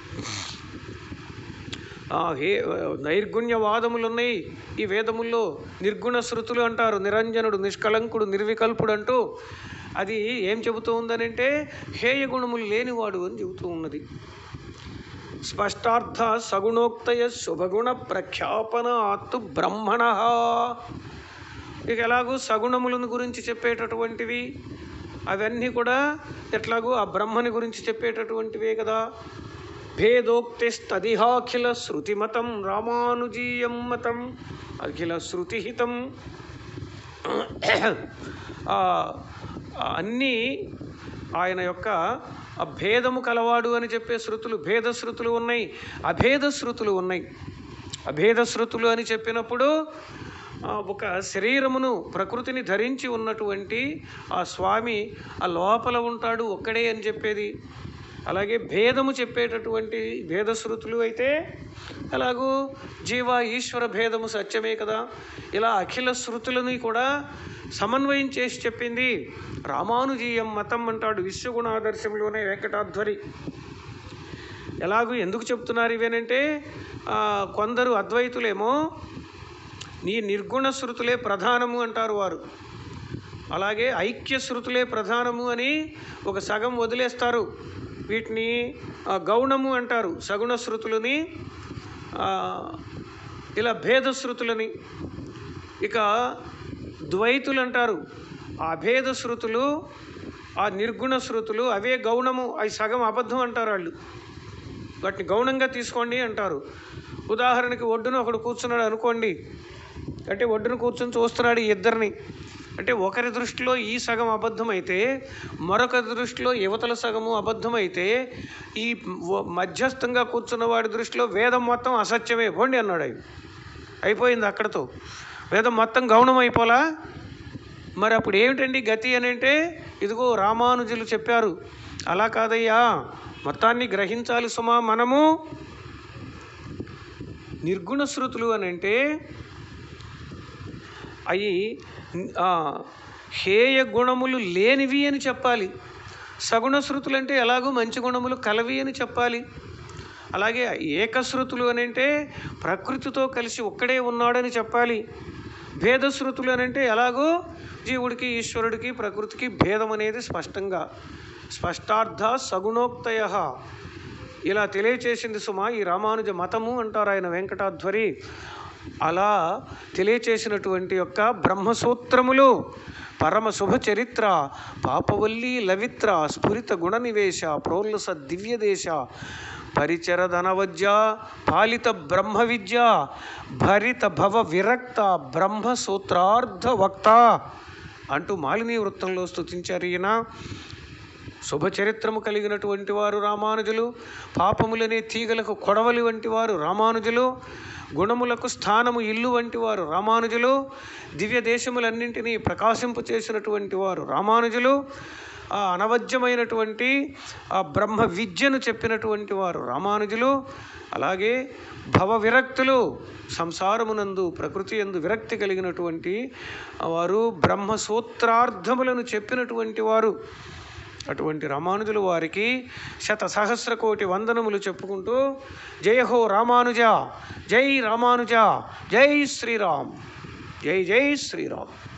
[SPEAKER 1] ఆ హే నైర్గుణ్యవాదములు ఉన్నాయి ఈ వేదముల్లో నిర్గుణ శృతులు అంటారు నిరంజనుడు నిష్కళంకుడు నిర్వికల్పుడు అంటూ అది ఏం చెబుతూ ఉందనంటే హేయ గుణములు లేనివాడు అని చెబుతూ ఉన్నది స్పష్టార్థ సగుణోక్తయ శుభగుణ ప్రఖ్యాపనాత్తు బ్రహ్మణ ఇక ఎలాగూ సగుణములను గురించి చెప్పేటటువంటివి అవన్నీ కూడా ఎట్లాగూ ఆ బ్రహ్మని గురించి చెప్పేటటువంటివే కదా భేదోక్తిస్తదిహాఖిల శృతిమతం రామానుజీయం మతం అఖిల శృతిహితం ఆ, ఆ అన్నీ ఆయన యొక్క ఆ భేదము కలవాడు అని చెప్పే శృతులు భేద శృతులు ఉన్నాయి అభేద శృతులు ఉన్నాయి అభేద శృతులు అని చెప్పినప్పుడు ఆ, ఒక శరీరమును ప్రకృతిని ధరించి ఉన్నటువంటి ఆ స్వామి ఆ లోపల ఉంటాడు ఒక్కడే అని చెప్పేది అలాగే భేదము చెప్పేటటువంటి భేద శృతులు అయితే అలాగూ జీవ ఈశ్వర భేదము సత్యమే కదా ఇలా అఖిల శృతులని కూడా సమన్వయం చేసి చెప్పింది రామానుజీయం మతం అంటాడు విశ్వగుణాదర్శంలోనే వెంకటాధ్వరి ఎలాగూ ఎందుకు చెప్తున్నారు ఇవేనంటే ఆ, కొందరు అద్వైతులేమో నీ నిర్గుణ శృతులే ప్రధానము అంటారు వారు అలాగే ఐక్య శృతులే ప్రధానము అని ఒక సగం వదిలేస్తారు వీటిని ఆ, గౌణము అంటారు సగుణ శృతులని ఆ, ఇలా భేద శృతులని ఇక ద్వైతులు అంటారు ఆ భేద శృతులు ఆ నిర్గుణ శృతులు అవే గౌణము అవి సగం అబద్ధం అంటారు వాళ్ళు వాటిని గౌణంగా తీసుకోండి అంటారు ఉదాహరణకి ఒడ్డున ఒకడు కూర్చున్నాడు అనుకోండి అంటే ఒడ్డున కూర్చొని చూస్తున్నాడు ఈ ఇద్దరిని అంటే ఒకరి దృష్టిలో ఈ సగం అబద్ధం అయితే మరొక దృష్టిలో యువతల సగము అబద్ధం అయితే ఈ వ- మధ్యస్థంగా కూర్చున్న వాడి దృష్టిలో వేదం మొత్తం అసత్యమే పోండి అన్నాడు అయి అయిపోయింది అక్కడతో వేదం మొత్తం గౌణం అయిపోలా మరి అప్పుడు ఏమిటండి గతి అని అంటే ఇదిగో రామానుజులు చెప్పారు అలా కాదయ్యా మొత్తాన్ని గ్రహించాలి సుమా మనము నిర్గుణ శృతులు అని అంటే అవి ఆ, హేయ గుణములు లేనివి అని చెప్పాలి సగుణ శృతులు అంటే ఎలాగో మంచి గుణములు కలవి అని చెప్పాలి అలాగే ఏకశృతులు అని అంటే ప్రకృతితో కలిసి ఒక్కడే ఉన్నాడని చెప్పాలి భేద శృతులు అని అంటే ఎలాగో జీవుడికి ఈశ్వరుడికి ప్రకృతికి భేదం అనేది స్పష్టంగా స్పష్టార్థ సగుణోక్తయ ఇలా తెలియచేసింది సుమా ఈ రామానుజ మతము అంటారు ఆయన వెంకటాధ్వరి అలా తెలియచేసినటువంటి యొక్క బ్రహ్మసూత్రములు పరమ శుభ చరిత్ర పాపవల్లి లవిత్ర స్ఫురిత గుణ నివేశ ప్రోల్లస దివ్యదేశ పరిచరధనవజ్య పాలిత బ్రహ్మ విద్య భరిత భవ విరక్త బ్రహ్మ సూత్రార్థ వక్త అంటూ మాలిని వృత్తంలో స్తుతించారు ఈయన శుభచరిత్రము కలిగినటువంటి వారు రామానుజులు పాపములనే తీగలకు కొడవలి వంటి వారు రామానుజులు గుణములకు స్థానము ఇల్లు వంటి వారు రామానుజులు దివ్య దేశములన్నింటినీ ప్రకాశింపు చేసినటువంటి వారు రామానుజులు ఆ అనవద్యమైనటువంటి ఆ బ్రహ్మ విద్యను చెప్పినటువంటి వారు రామానుజులు అలాగే భవ విరక్తులు సంసారమునందు ప్రకృతి యందు విరక్తి కలిగినటువంటి వారు బ్రహ్మ సూత్రార్థములను చెప్పినటువంటి వారు అటువంటి రామానుజులు వారికి శత సహస్ర కోటి వందనములు చెప్పుకుంటూ జయ హో రామానుజ జై రామానుజ జై శ్రీరామ్ జై జై శ్రీరామ్